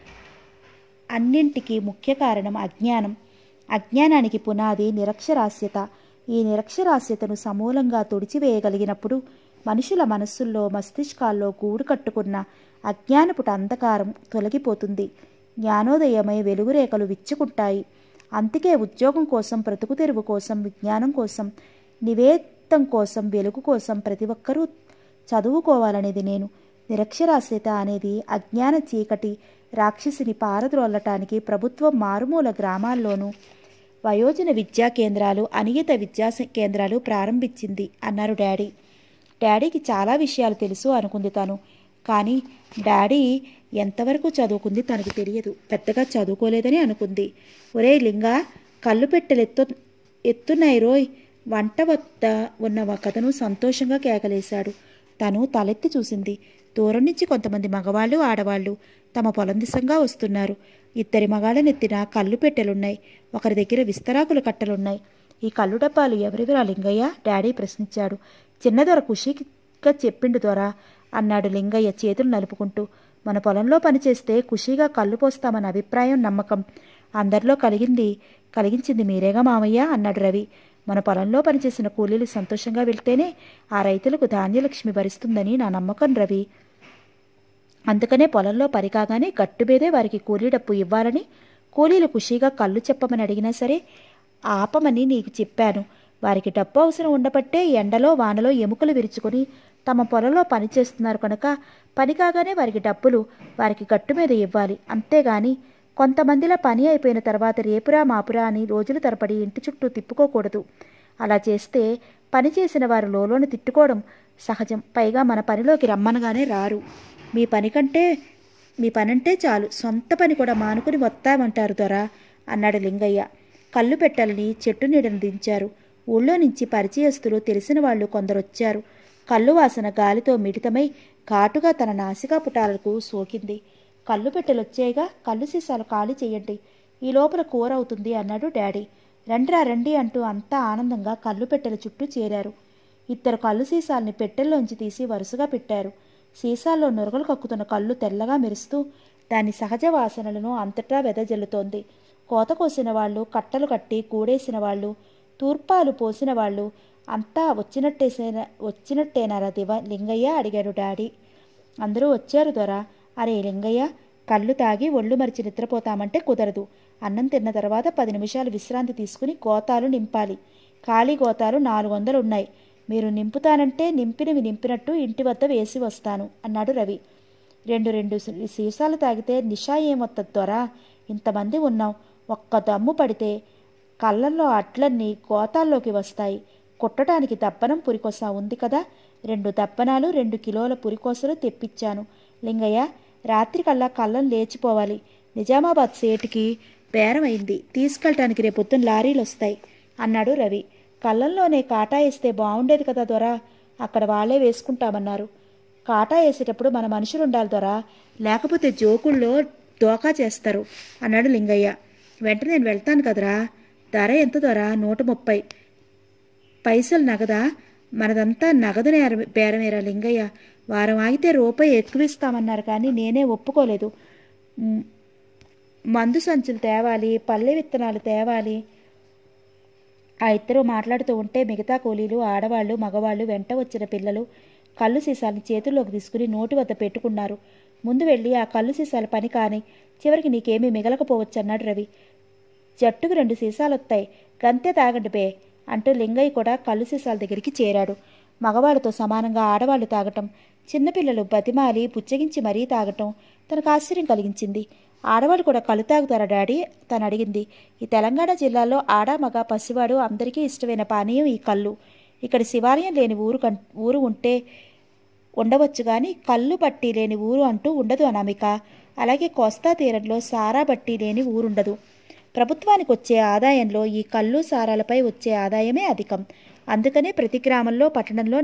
అన్నింటికీ ముఖ్య కారణం అజ్ఞానం అజ్ఞానానికి పునాది నిరక్షరాస్యత ఈ నిరక్షరాస్యతను సమూలంగా తుడిచివేయగలిగినప్పుడు మనుషుల మనస్సుల్లో మస్తిష్కాల్లో గూడు కట్టుకున్న అజ్ఞానపుట అంధకారం తొలగిపోతుంది జ్ఞానోదయమై వెలుగురేఖలు విచ్చుకుంటాయి అందుకే ఉద్యోగం కోసం బ్రతుకు తెరువు కోసం విజ్ఞానం కోసం నివేదం కోసం వెలుగు కోసం ప్రతి ఒక్కరూ చదువుకోవాలనేది నేను నిరక్షరాస్యత అనేది అజ్ఞాన చీకటి రాక్షసిని పారద్రోలటానికి ప్రభుత్వం మారుమూల గ్రామాల్లోనూ వయోజన విద్యా కేంద్రాలు అనియత విద్యా కేంద్రాలు ప్రారంభించింది అన్నారు డాడీ డాడీకి చాలా విషయాలు తెలుసు అనుకుంది తను కానీ డాడీ ఎంతవరకు చదువుకుంది తనకు తెలియదు పెద్దగా చదువుకోలేదని అనుకుంది ఒరే లింగా కళ్ళు పెట్టెలెత్తు ఎత్తున్నాయి రోయ్ వంట వద్ద ఉన్న ఒకతను సంతోషంగా కేకలేశాడు తను తలెత్తి చూసింది దూరం నుంచి కొంతమంది మగవాళ్ళు ఆడవాళ్ళు తమ పొలం దిశంగా వస్తున్నారు ఇద్దరి మగాళ్ళ నెత్తిన కళ్ళు పెట్టెలున్నాయి ఒకరి దగ్గర విస్తరాకుల కట్టలున్నాయి ఈ కళ్ళు డబ్బాలు ఎవరివిరా లింగయ్య డాడీ ప్రశ్నించాడు చిన్నదొర ఖుషిగా చెప్పిండు దొర అన్నాడు లింగయ్య చేతులు నలుపుకుంటూ మన పొలంలో పనిచేస్తే ఖుషీగా కళ్ళు పోస్తామన్న అభిప్రాయం నమ్మకం అందరిలో కలిగింది కలిగించింది మీరేగా మామయ్య అన్నాడు రవి మన పొలంలో పనిచేసిన కూలీలు సంతోషంగా వెళ్తేనే ఆ రైతులకు ధాన్యలక్ష్మి భరిస్తుందని నా నమ్మకం రవి అందుకనే పొలంలో పని కాగానే గట్టుబేదే వారికి కూలీ డప్పు ఇవ్వాలని కూలీలు ఖుషీగా కళ్ళు చెప్పమని అడిగినా సరే ఆపమని నీకు చెప్పాను వారికి డబ్బు అవసరం ఉండబట్టే ఎండలో వానలో ఎముకలు విరుచుకొని తమ పొలంలో పని చేస్తున్నారు కనుక పని కాగానే వారికి డబ్బులు వారికి గట్టు మీద ఇవ్వాలి అంతేగాని కొంతమందిలో పని అయిపోయిన తర్వాత రేపురా మాపురా అని రోజుల తరబడి ఇంటి చుట్టూ తిప్పుకోకూడదు అలా చేస్తే పని చేసిన వారు లోలోని తిట్టుకోవడం సహజం పైగా మన పనిలోకి రమ్మనగానే రారు మీ పని కంటే మీ పనంటే చాలు సొంత పని కూడా మానుకుని వస్తామంటారు దొరా అన్నాడు లింగయ్య కళ్ళు పెట్టాలని చెట్టు నీడను దించారు ఊళ్ళో నుంచి పరిచయస్తులు తెలిసిన వాళ్ళు కొందరొచ్చారు కళ్ళు వాసన గాలితో మిడితమై ఘాటుగా తన నాసికా పుటాలకు సోకింది కళ్ళు పెట్టెలొచ్చాయిగా కళ్ళు సీసాలు ఖాళీ చేయండి ఈ లోపల కూర అవుతుంది అన్నాడు డాడీ రండ్రా రండి అంటూ అంతా ఆనందంగా కళ్ళు పెట్టెల చుట్టూ చేరారు ఇద్దరు కళ్ళు సీసాల్ని పెట్టెల్లోంచి తీసి వరుసగా పెట్టారు సీసాల్లో నురగలు కక్కుతున్న కళ్ళు తెల్లగా మెరుస్తూ దాని సహజ వాసనలను అంతటా వెదజల్లుతోంది కోత కోసిన వాళ్ళు కట్టలు కట్టి కూడేసిన వాళ్ళు తూర్పాలు పోసిన వాళ్ళు అంతా వచ్చినట్టేసేన వచ్చినట్టేనారా దివ లింగయ్య అడిగాడు డాడీ అందరూ వచ్చారు దొరా అరే లింగయ్య కళ్ళు తాగి ఒళ్ళు మరిచి నిద్రపోతామంటే కుదరదు అన్నం తిన్న తర్వాత పది నిమిషాలు విశ్రాంతి తీసుకుని గోతాలు నింపాలి ఖాళీ గోతాలు నాలుగు వందలు ఉన్నాయి మీరు నింపుతానంటే నింపినవి నింపినట్టు ఇంటి వద్ద వేసి వస్తాను అన్నాడు రవి రెండు రెండు సీ- సీసాలు తాగితే నిషా ఏమొత్తది ద్వారా ఇంతమంది ఉన్నాం ఒక్క దమ్ము పడితే కళ్ళల్లో అట్లన్నీ గోతాల్లోకి వస్తాయి కుట్టడానికి దప్పనం పురికొస ఉంది కదా రెండు దప్పనాలు రెండు కిలోల పురికోసలు తెప్పించాను లింగయ్య రాత్రికల్లా కళ్ళం లేచిపోవాలి నిజామాబాద్ సేటుకి బేరమైంది తీసుకెళ్ళటానికి రేపొద్దున లారీలు వస్తాయి అన్నాడు రవి కళ్ళంలోనే కాటా వేస్తే బాగుండేది కదా దొరా అక్కడ వాళ్ళే వేసుకుంటామన్నారు కాటా వేసేటప్పుడు మన మనుషులు ఉండాలి దొరా లేకపోతే జోకుల్లో దోకా చేస్తారు అన్నాడు లింగయ్య వెంటనే నేను వెళ్తాను కదరా ధర ఎంత దొరా నూట ముప్పై పైసలు నగదా మనదంతా నగదు నేర- బేరమేరా లింగయ్య వారం ఆగితే రూపాయి ఎక్కువ ఇస్తామన్నారు కానీ నేనే ఒప్పుకోలేదు మ్, మందు సంచులు తేవాలి పల్లె విత్తనాలు తేవాలి ఆ ఇద్దరు మాట్లాడుతూ ఉంటే మిగతా కూలీలు ఆడవాళ్ళు మగవాళ్ళు వెంట వచ్చిన పిల్లలు కళ్ళు సీసాలను చేతుల్లోకి తీసుకుని నోటి వద్ద పెట్టుకున్నారు ముందు వెళ్ళి ఆ కళ్ళు సీసాల పని కాని చివరికి నీకేమీ మిగలకపోవచ్చు అన్నాడు రవి జట్టుకు రెండు సీసాలు వస్తాయి గంతే తాగండి బే అంటూ లింగయ్య కూడా కళ్ళు సీసాల దగ్గరికి చేరాడు మగవాళ్ళతో సమానంగా ఆడవాళ్లు తాగటం చిన్నపిల్లలు బతిమాలి పుచ్చగించి మరీ తాగటం తనకు ఆశ్చర్యం కలిగించింది ఆడవాళ్ళు కూడా కళ్ళు తాగుతారా డాడీ తను అడిగింది ఈ తెలంగాణ జిల్లాలో ఆడ మగ పసివాడు అందరికీ ఇష్టమైన పానీయం ఈ కళ్ళు ఇక్కడ శివాలయం లేని ఊరు కం ఊరు ఉంటే ఉండవచ్చు కానీ కళ్ళు బట్టి లేని ఊరు అంటూ ఉండదు అనామిక అలాగే కోస్తా తీరంలో సారా బట్టి లేని ఊరుండదు ప్రభుత్వానికి వచ్చే ఆదాయంలో ఈ కళ్ళు సారాలపై వచ్చే ఆదాయమే అధికం అందుకనే ప్రతి గ్రామంలో పట్టణంలో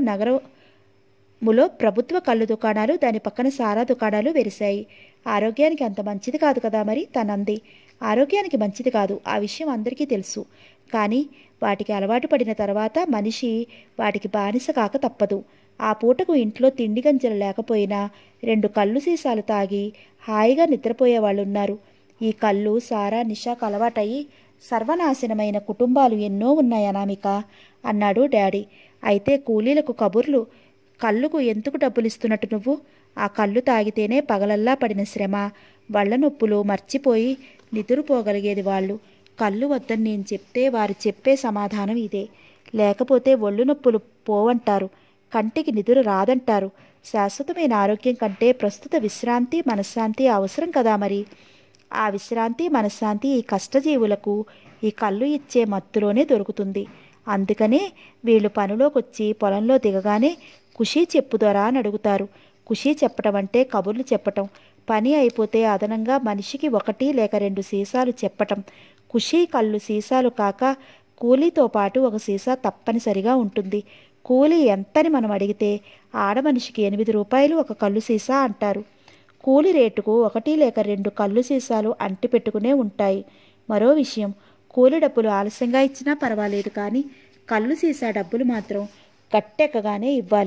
నగరములో ప్రభుత్వ కళ్ళు దుకాణాలు దాని పక్కన సారా దుకాణాలు వెరిశాయి ఆరోగ్యానికి అంత మంచిది కాదు కదా మరి తనంది ఆరోగ్యానికి మంచిది కాదు ఆ విషయం అందరికీ తెలుసు కానీ వాటికి అలవాటు పడిన తర్వాత మనిషి వాటికి బానిస కాక తప్పదు ఆ పూటకు ఇంట్లో తిండి గంజలు లేకపోయినా రెండు కళ్ళు సీసాలు తాగి హాయిగా నిద్రపోయే వాళ్ళున్నారు ఈ కళ్ళు సారా నిషాకు అలవాటయి సర్వనాశనమైన కుటుంబాలు ఎన్నో ఉన్నాయి అనామిక అన్నాడు డాడీ అయితే కూలీలకు కబుర్లు కళ్ళుకు ఎందుకు డబ్బులు ఇస్తున్నట్టు నువ్వు ఆ కళ్ళు తాగితేనే పగలల్లా పడిన శ్రమ వళ్ళ నొప్పులు మర్చిపోయి నిద్రపోగలిగేది వాళ్ళు కళ్ళు వద్దని నేను చెప్తే వారు చెప్పే సమాధానం ఇదే లేకపోతే ఒళ్ళు నొప్పులు పోవంటారు కంటికి నిదురు రాదంటారు శాశ్వతమైన ఆరోగ్యం కంటే ప్రస్తుత విశ్రాంతి మనశ్శాంతి అవసరం కదా మరి ఆ విశ్రాంతి మనశ్శాంతి ఈ కష్టజీవులకు ఈ కళ్ళు ఇచ్చే మత్తులోనే దొరుకుతుంది అందుకనే వీళ్ళు పనిలోకొచ్చి పొలంలో దిగగానే ఖుషీ చెప్పుదరా అని అడుగుతారు ఖుషీ చెప్పటం అంటే కబుర్లు చెప్పటం పని అయిపోతే అదనంగా మనిషికి ఒకటి లేక రెండు సీసాలు చెప్పటం ఖుషీ కళ్ళు సీసాలు కాక కూలీతో పాటు ఒక సీసా తప్పనిసరిగా ఉంటుంది కూలీ ఎంతని మనం అడిగితే ఆడమనిషికి ఎనిమిది రూపాయలు ఒక కళ్ళు సీసా అంటారు కూలి రేటుకు ఒకటి లేక రెండు కళ్ళు సీసాలు అంటి పెట్టుకునే ఉంటాయి మరో విషయం కూలి డబ్బులు ఆలస్యంగా ఇచ్చినా పర్వాలేదు కానీ కళ్ళు సీసా డబ్బులు మాత్రం గట్టెక్కగానే ఇవ్వాలి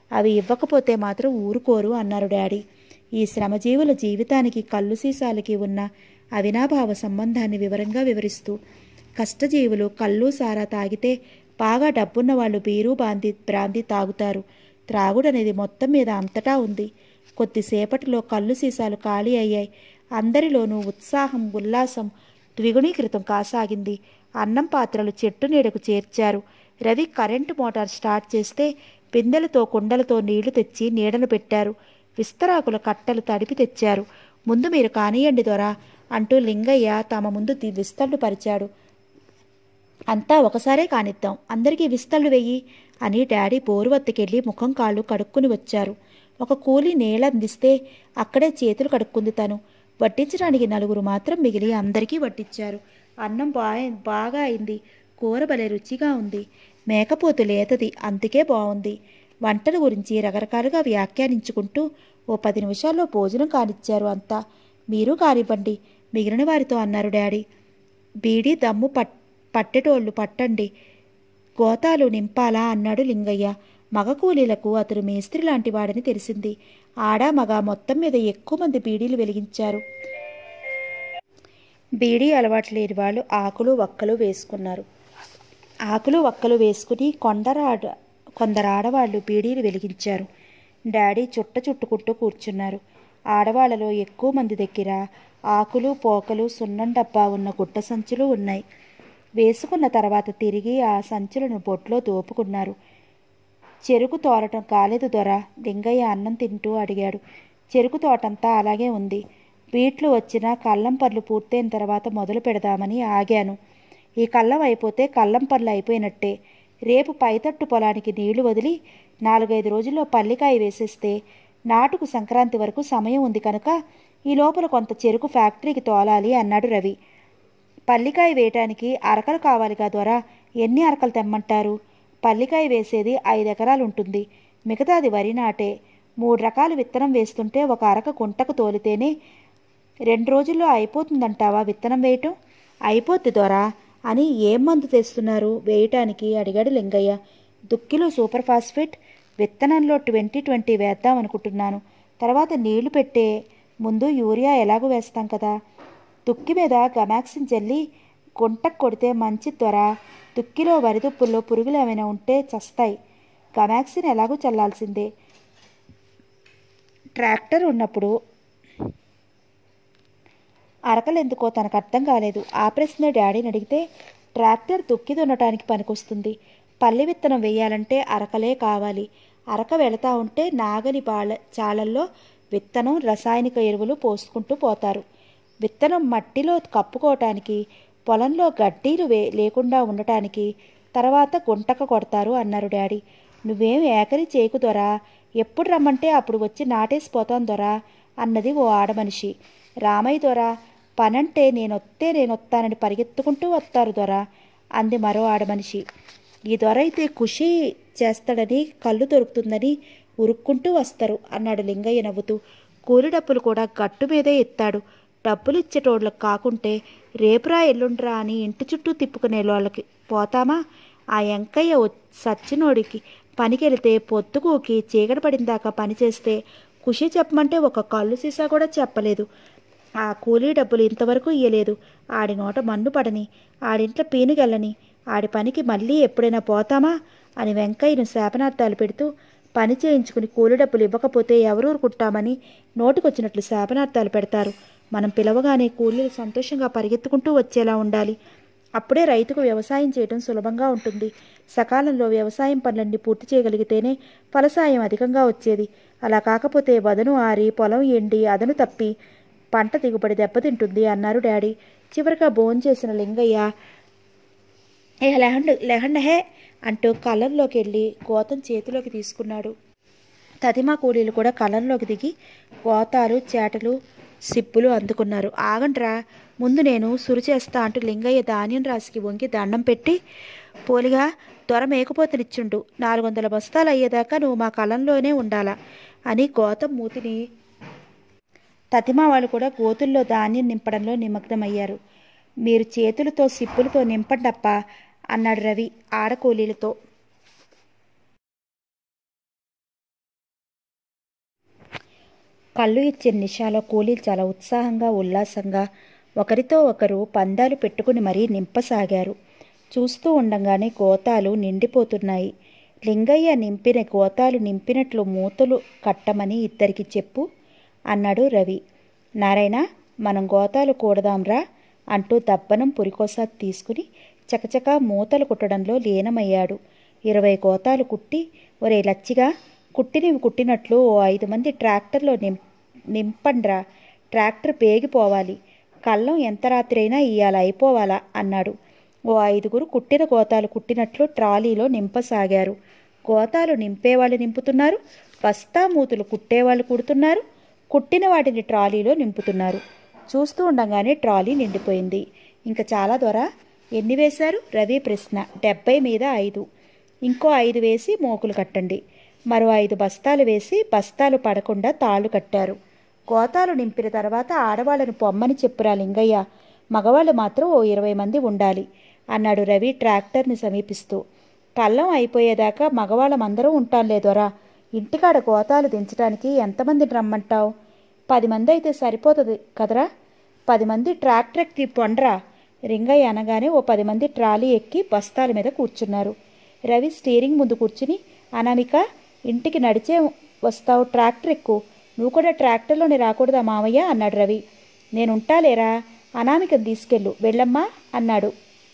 అవి ఇవ్వకపోతే మాత్రం ఊరుకోరు అన్నారు డాడీ ఈ శ్రమజీవుల జీవితానికి కళ్ళు సీసాలకి ఉన్న అవినాభావ సంబంధాన్ని వివరంగా వివరిస్తూ కష్టజీవులు కళ్ళు సారా తాగితే బాగా డబ్బున్న వాళ్ళు బీరు బాంది బ్రాంది తాగుతారు త్రాగుడనేది మొత్తం మీద అంతటా ఉంది కొద్దిసేపటిలో కళ్ళు సీసాలు ఖాళీ అయ్యాయి అందరిలోనూ ఉత్సాహం ఉల్లాసం ద్విగుణీకృతం కాసాగింది అన్నం పాత్రలు చెట్టు నీడకు చేర్చారు రవి కరెంటు మోటార్ స్టార్ట్ చేస్తే బిందెలతో కుండలతో నీళ్లు తెచ్చి నీడను పెట్టారు విస్తరాకుల కట్టలు తడిపి తెచ్చారు ముందు మీరు కానియండి దొరా అంటూ లింగయ్య తమ ముందు ది- విస్తళ్ళు పరిచాడు అంతా ఒకసారే కానిద్దాం అందరికీ విస్తళ్ళు వెయ్యి అని డాడీ బోరువత్తకెళ్ళి ముఖం కాళ్ళు కడుక్కుని వచ్చారు ఒక కూలి నీళ్ళ అందిస్తే అక్కడే చేతులు కడుక్కుంది తను వడ్డించడానికి నలుగురు మాత్రం మిగిలి అందరికీ వడ్డించారు అన్నం బా బాగా అయింది కూర భలే రుచిగా ఉంది మేకపోతు లేతది అందుకే బాగుంది వంటల గురించి రకరకాలుగా వ్యాఖ్యానించుకుంటూ ఓ పది నిమిషాల్లో భోజనం కానిచ్చారు అంతా మీరు కానివ్వండి మిగిలిన వారితో అన్నారు డాడీ బీడీ దమ్ము పట్ పట్టెటోళ్ళు పట్టండి గోతాలు నింపాలా అన్నాడు లింగయ్య మగ కూలీలకు అతడు మేస్త్రి లాంటి వాడని తెలిసింది ఆడ మగ మొత్తం మీద ఎక్కువ మంది బీడీలు వెలిగించారు బీడీ అలవాటు లేని వాళ్ళు ఆకులు వక్కలు వేసుకున్నారు ఆకులు వక్కలు వేసుకుని కొండరాడ కొందరు ఆడవాళ్ళు బీడీలు వెలిగించారు డాడీ చుట్ట చుట్టుకుంటూ కూర్చున్నారు ఆడవాళ్ళలో ఎక్కువ మంది దగ్గర ఆకులు పోకలు సున్నం డబ్బా ఉన్న గుట్ట సంచులు ఉన్నాయి వేసుకున్న తర్వాత తిరిగి ఆ సంచులను బొట్లో దోపుకున్నారు చెరుకు తోరటం కాలేదు దొర లింగయ్య అన్నం తింటూ అడిగాడు చెరుకు తోటంతా అలాగే ఉంది బీట్లు వచ్చినా కళ్ళం పళ్ళు పూర్తయిన తర్వాత మొదలు పెడదామని ఆగాను ఈ కళ్ళం అయిపోతే కళ్ళం పళ్ళు అయిపోయినట్టే రేపు పైతట్టు పొలానికి నీళ్లు వదిలి నాలుగైదు రోజుల్లో పల్లికాయ వేసేస్తే నాటుకు సంక్రాంతి వరకు సమయం ఉంది కనుక ఈ లోపల కొంత చెరుకు ఫ్యాక్టరీకి తోలాలి అన్నాడు రవి పల్లికాయ వేయటానికి అరకలు కావాలిగా ద్వారా ఎన్ని అరకలు తెమ్మంటారు పల్లికాయ వేసేది ఐదు ఎకరాలు ఉంటుంది మిగతాది వరి నాటే మూడు రకాల విత్తనం వేస్తుంటే ఒక అరక గుంటకు తోలితేనే రెండు రోజుల్లో అయిపోతుందంటావా విత్తనం వేయటం అయిపోద్ది దొరా అని ఏం మందు తెస్తున్నారు వేయటానికి అడిగాడు లింగయ్య దుక్కిలో సూపర్ ఫాస్ఫేట్ విత్తనంలో ట్వంటీ ట్వంటీ వేద్దాం అనుకుంటున్నాను తర్వాత నీళ్లు పెట్టే ముందు యూరియా ఎలాగో వేస్తాం కదా దుక్కి మీద గమాక్సిన్ జల్లి గుంటకు కొడితే మంచి త్వర దుక్కిలో వరిదుప్పుల్లో పురుగులు ఏమైనా ఉంటే చస్తాయి గమాక్సిన్ ఎలాగో చల్లాల్సిందే ట్రాక్టర్ ఉన్నప్పుడు అరకలెందుకో తనకు అర్థం కాలేదు ఆ ప్రశ్న డాడీని అడిగితే ట్రాక్టర్ దుక్కి దున్నటానికి పనికొస్తుంది పల్లి విత్తనం వేయాలంటే అరకలే కావాలి అరక వెళతా ఉంటే నాగలి బాల చాలల్లో విత్తనం రసాయనిక ఎరువులు పోసుకుంటూ పోతారు విత్తనం మట్టిలో కప్పుకోవటానికి పొలంలో గడ్డీలు వే లేకుండా ఉండటానికి తర్వాత గుంటక కొడతారు అన్నారు డాడీ నువ్వేం ఏకరి చేయకు దొరా ఎప్పుడు రమ్మంటే అప్పుడు వచ్చి నాటేసిపోతాం దొరా అన్నది ఓ ఆడమనిషి రామయ్య దొరా పనంటే నేనొత్తే నేనొత్తానని పరిగెత్తుకుంటూ వస్తారు దొరా అంది మరో ఆడమనిషి ఈ దొర అయితే ఖుషి చేస్తాడని కళ్ళు దొరుకుతుందని ఉరుక్కుంటూ వస్తారు అన్నాడు లింగయ్య నవ్వుతూ కూలి డబ్బులు కూడా గట్టు మీదే ఎత్తాడు డబ్బులు ఇచ్చేటోళ్ళకి కాకుంటే రేపురా ఎల్లుండ్రా అని ఇంటి చుట్టూ తిప్పుకునే వాళ్ళకి పోతామా ఆ ఎంకయ్య వ- సచ్చినోడికి పనికెళితే పొత్తుకూకి చీకటి పడిందాకా పని చేస్తే ఖుషి చెప్పమంటే ఒక కళ్ళు సీసా కూడా చెప్పలేదు ఆ కూలీ డబ్బులు ఇంతవరకు ఇయ్యలేదు ఆడి నోట మన్ను పడని ఆడింట్లో పీనుగెళ్ళని ఆడి పనికి మళ్ళీ ఎప్పుడైనా పోతామా అని వెంకయ్యను శాపనార్థాలు పెడుతూ పని చేయించుకుని కూలి డబ్బులు ఇవ్వకపోతే ఎవరూరుకుంటామని నోటికొచ్చినట్లు శాపనార్థాలు పెడతారు మనం పిలవగానే కూలీలు సంతోషంగా పరిగెత్తుకుంటూ వచ్చేలా ఉండాలి అప్పుడే రైతుకు వ్యవసాయం చేయడం సులభంగా ఉంటుంది సకాలంలో వ్యవసాయం పనులన్నీ పూర్తి చేయగలిగితేనే ఫలసాయం అధికంగా వచ్చేది అలా కాకపోతే వదను ఆరి పొలం ఎండి అదను తప్పి పంట దిగుబడి దెబ్బతింటుంది అన్నారు డాడీ చివరిగా భోంచేసిన లింగయ్య ఏ లెహండ్ లెహండ్ హే అంటూ కళ్ళంలోకి వెళ్ళి గోతం చేతిలోకి తీసుకున్నాడు తదిమా కూలీలు కూడా కళ్ళంలోకి దిగి గోతాలు చేటలు సిప్పులు అందుకున్నారు ఆగండ్రా ముందు నేను సురు చేస్తా అంటూ లింగయ్య ధాన్యం రాశికి వంగి దండం పెట్టి పోలిగా దొర మేకపోతనిచ్చుండు నాలుగు వందల బస్తాలు అయ్యేదాకా నువ్వు మా కళ్ళంలోనే ఉండాలా అని గోతం మూతిని తతిమా వాళ్ళు కూడా గోతుల్లో ధాన్యం నింపడంలో నిమగ్నమయ్యారు మీరు చేతులతో సిప్పులతో నింపండప్పా అన్నాడు రవి ఆడకూలీలతో కళ్ళు ఇచ్చే నిషాలో కూలీలు చాలా ఉత్సాహంగా ఉల్లాసంగా ఒకరితో ఒకరు పందాలు పెట్టుకుని మరీ నింపసాగారు చూస్తూ ఉండంగానే గోతాలు నిండిపోతున్నాయి లింగయ్య నింపిన గోతాలు నింపినట్లు మూతలు కట్టమని ఇద్దరికి చెప్పు అన్నాడు రవి నారాయణ మనం గోతాలు కూడదాంరా అంటూ దబ్బనం పురికోసా తీసుకుని చకచకా మూతలు కుట్టడంలో లీనమయ్యాడు ఇరవై గోతాలు కుట్టి ఒరే లచ్చిగా కుట్టినవి కుట్టినట్లు ఓ ఐదు మంది ట్రాక్టర్లో నిం నింపండ్రా ట్రాక్టర్ పేగిపోవాలి కళ్ళం ఎంత రాత్రి అయినా ఇవాళ అయిపోవాలా అన్నాడు ఓ ఐదుగురు కుట్టిన గోతాలు కుట్టినట్లు ట్రాలీలో నింపసాగారు గోతాలు నింపేవాళ్ళు నింపుతున్నారు బస్తా మూతులు కుట్టేవాళ్ళు కుడుతున్నారు కుట్టిన వాటిని ట్రాలీలో నింపుతున్నారు చూస్తూ ఉండగానే ట్రాలీ నిండిపోయింది ఇంకా చాలా దొర ఎన్ని వేశారు రవి ప్రశ్న డెబ్బై మీద ఐదు ఇంకో ఐదు వేసి మోకులు కట్టండి మరో ఐదు బస్తాలు వేసి బస్తాలు పడకుండా తాళ్ళు కట్టారు గోతాలు నింపిన తర్వాత ఆడవాళ్ళను పొమ్మని చెప్పురా లింగయ్య మగవాళ్ళు మాత్రం ఓ ఇరవై మంది ఉండాలి అన్నాడు రవి ట్రాక్టర్ని సమీపిస్తూ కళ్ళం అయిపోయేదాకా మగవాళ్ళం అందరం ఉంటాం లేదోరా ఇంటికాడ గోతాలు దించడానికి ఎంతమందిని రమ్మంటావు పది మంది అయితే సరిపోతుంది కదరా పది మంది ట్రాక్టర్ ఎక్కి పొండ్రా రింగయ్య అనగానే ఓ పది మంది ట్రాలీ ఎక్కి బస్తాల మీద కూర్చున్నారు రవి స్టీరింగ్ ముందు కూర్చుని అనామిక ఇంటికి నడిచే వస్తావు ట్రాక్టర్ ఎక్కు నువ్వు కూడా ట్రాక్టర్లోనే రాకూడదా మామయ్య అన్నాడు రవి నేనుంటాలేరా అనామికను తీసుకెళ్ళు వెళ్ళమ్మా అన్నాడు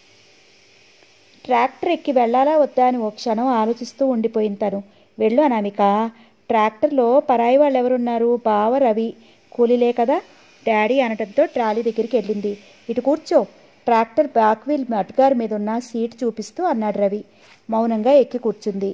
ట్రాక్టర్ ఎక్కి వెళ్ళాలా వద్దా అని ఓ క్షణం ఆలోచిస్తూ ఉండిపోయింది తను వెళ్ళు అనామిక ట్రాక్టర్లో పరాయి వాళ్ళు ఎవరున్నారు బావ రవి కూలీలే కదా డాడీ అనటంతో ట్రాలీ దగ్గరికి వెళ్ళింది ఇటు కూర్చో ట్రాక్టర్ బ్యాక్ వీల్ అటుగారి మీద ఉన్న సీట్ చూపిస్తూ అన్నాడు రవి మౌనంగా ఎక్కి కూర్చుంది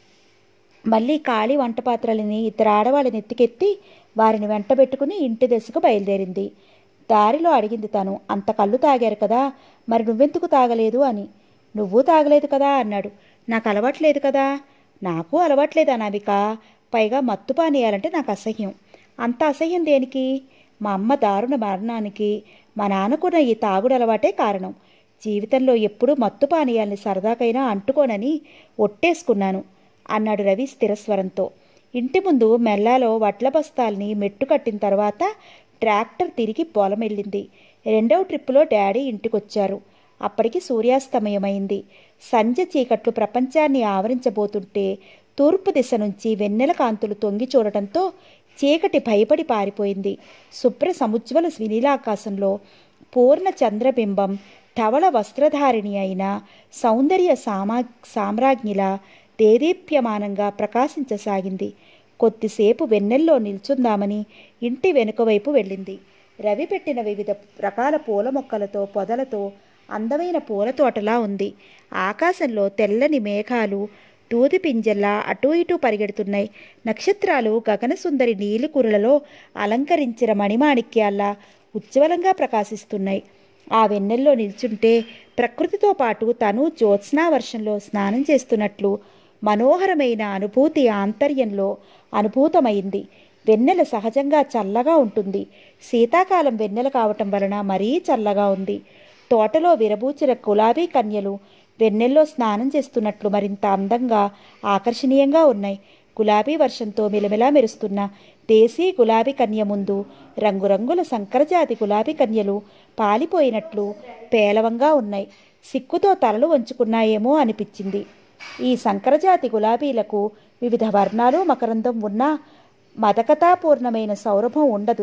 మళ్ళీ ఖాళీ వంట పాత్రలని ఇద్దరు ఆడవాళ్ళని ఎత్తికెత్తి వారిని వెంటబెట్టుకుని ఇంటి దశకు బయలుదేరింది దారిలో అడిగింది తను అంత కళ్ళు తాగారు కదా మరి నువ్వెందుకు తాగలేదు అని నువ్వు తాగలేదు కదా అన్నాడు నాకు అలవాట్లేదు కదా నాకు అలవాట్లేదు అనామిక పైగా మత్తు పానీయాలంటే నాకు అసహ్యం అంత అసహ్యం దేనికి మా అమ్మ దారుణ మరణానికి మా నాన్నకున్న ఈ తాగుడు అలవాటే కారణం జీవితంలో ఎప్పుడూ మత్తు పానీయాల్ని సరదాకైనా అంటుకోనని ఒట్టేసుకున్నాను అన్నాడు రవి స్థిరస్వరంతో ఇంటి ముందు మెల్లాలో వడ్ల బస్తాల్ని మెట్టు కట్టిన తర్వాత ట్రాక్టర్ తిరిగి పొలం వెళ్ళింది రెండవ ట్రిప్పులో డాడీ ఇంటికొచ్చారు అప్పటికి సూర్యాస్తమయమైంది సంధ్య చీకట్లు ప్రపంచాన్ని ఆవరించబోతుంటే తూర్పు దిశ నుంచి వెన్నెల కాంతులు తొంగి చూడటంతో చీకటి భయపడి పారిపోయింది శుభ్ర సముజ్వల వినీలాకాశంలో పూర్ణ చంద్రబింబం ధవళ వస్త్రధారిణి అయిన సౌందర్య సామా సామ్రాజ్ఞిలా దేదీప్యమానంగా ప్రకాశించసాగింది కొద్దిసేపు వెన్నెల్లో నిల్చుందామని ఇంటి వెనుక వైపు వెళ్ళింది రవి పెట్టిన వివిధ రకాల పూల మొక్కలతో పొదలతో అందమైన పూల తోటలా ఉంది ఆకాశంలో తెల్లని మేఘాలు దూది పింజల్లా అటూ ఇటూ పరిగెడుతున్నాయి నక్షత్రాలు గగనసుందరి నీలికురులలో అలంకరించిన మణిమాణిక్యాల్లా ఉజ్వలంగా ప్రకాశిస్తున్నాయి ఆ వెన్నెల్లో నిల్చుంటే ప్రకృతితో పాటు తను జ్యోత్స్నా వర్షంలో స్నానం చేస్తున్నట్లు మనోహరమైన అనుభూతి ఆంతర్యంలో అనుభూతమైంది వెన్నెల సహజంగా చల్లగా ఉంటుంది శీతాకాలం వెన్నెల కావటం వలన మరీ చల్లగా ఉంది తోటలో విరబూచిన గులాబీ కన్యలు వెన్నెల్లో స్నానం చేస్తున్నట్లు మరింత అందంగా ఆకర్షణీయంగా ఉన్నాయి గులాబీ వర్షంతో మిలమిలా మెరుస్తున్న దేశీ గులాబీ కన్య ముందు రంగురంగుల సంకరజాతి గులాబీ కన్యలు పాలిపోయినట్లు పేలవంగా ఉన్నాయి సిక్కుతో తలలు వంచుకున్నాయేమో అనిపించింది ఈ సంకరజాతి గులాబీలకు వివిధ వర్ణాలు మకరందం ఉన్నా మదకతాపూర్ణమైన సౌరభం ఉండదు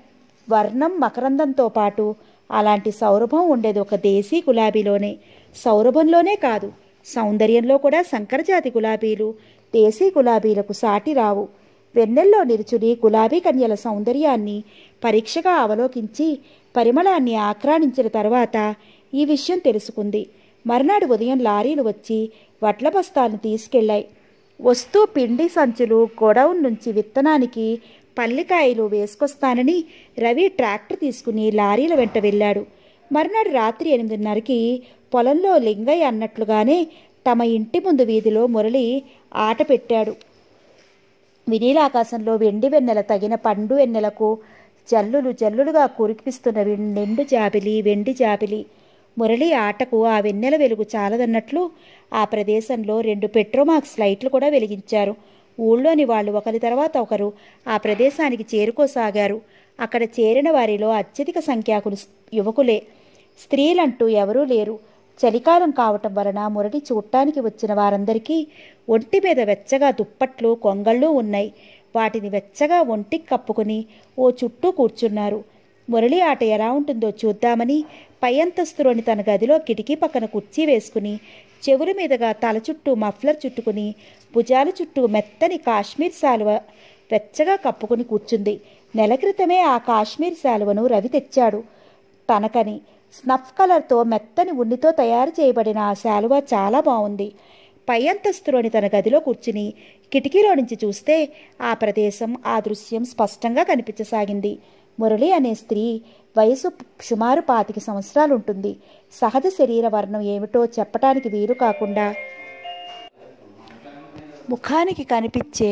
వర్ణం మకరందంతో పాటు అలాంటి సౌరభం ఉండేది ఒక దేశీ గులాబీలోనే సౌరభంలోనే కాదు సౌందర్యంలో కూడా సంకరజాతి గులాబీలు దేశీ గులాబీలకు సాటి రావు వెన్నెల్లో నిరుచుని గులాబీ కన్యల సౌందర్యాన్ని పరీక్షగా అవలోకించి పరిమళాన్ని ఆక్రాణించిన తర్వాత ఈ విషయం తెలుసుకుంది మర్నాడు ఉదయం లారీలు వచ్చి వడ్ల బస్తాలను తీసుకెళ్లాయి వస్తూ పిండి సంచులు గొడౌన్ నుంచి విత్తనానికి పల్లికాయలు వేసుకొస్తానని రవి ట్రాక్టర్ తీసుకుని లారీల వెంట వెళ్ళాడు మర్నాడు రాత్రి ఎనిమిదిన్నరకి పొలంలో లింగయ్య అన్నట్లుగానే తమ ఇంటి ముందు వీధిలో మురళి ఆట పెట్టాడు వినీలాకాశంలో వెండి వెన్నెల తగిన పండు వెన్నెలకు జల్లులు జల్లులుగా కురిపిస్తున్న వెం- నిండు జాబిలి వెండి జాబిలి మురళి ఆటకు ఆ వెన్నెల వెలుగు చాలదన్నట్లు ఆ ప్రదేశంలో రెండు పెట్రోమాక్స్ లైట్లు కూడా వెలిగించారు ఊళ్ళోని వాళ్ళు ఒకరి తర్వాత ఒకరు ఆ ప్రదేశానికి చేరుకోసాగారు అక్కడ చేరిన వారిలో అత్యధిక సంఖ్యాకులు యువకులే స్త్రీలంటూ ఎవరూ లేరు చలికాలం కావటం వలన మురళి చూడటానికి వచ్చిన వారందరికీ ఒంటి మీద వెచ్చగా దుప్పట్లు కొంగళ్ళు ఉన్నాయి వాటిని వెచ్చగా ఒంటికి కప్పుకొని ఓ చుట్టూ కూర్చున్నారు మురళి ఆట ఎలా ఉంటుందో చూద్దామని పై అంతస్తులోని తన గదిలో కిటికీ పక్కన కుర్చీ వేసుకుని చెవుల మీదుగా తల చుట్టూ మఫ్లర్ చుట్టుకుని భుజాల చుట్టూ మెత్తని కాశ్మీర్ శాలువ వెచ్చగా కప్పుకుని కూర్చుంది నెల క్రితమే ఆ కాశ్మీర్ శాలువను రవి తెచ్చాడు తనకని స్నఫ్ కలర్తో మెత్తని ఉన్నితో తయారు చేయబడిన ఆ శాలువ చాలా బాగుంది పై అంతస్తులోని తన గదిలో కూర్చుని కిటికీలో నుంచి చూస్తే ఆ ప్రదేశం ఆ దృశ్యం స్పష్టంగా కనిపించసాగింది మురళి అనే స్త్రీ వయసు సుమారు పాతిక సంవత్సరాలు ఉంటుంది సహజ శరీర వర్ణం ఏమిటో చెప్పటానికి వీలు కాకుండా ముఖానికి కనిపించే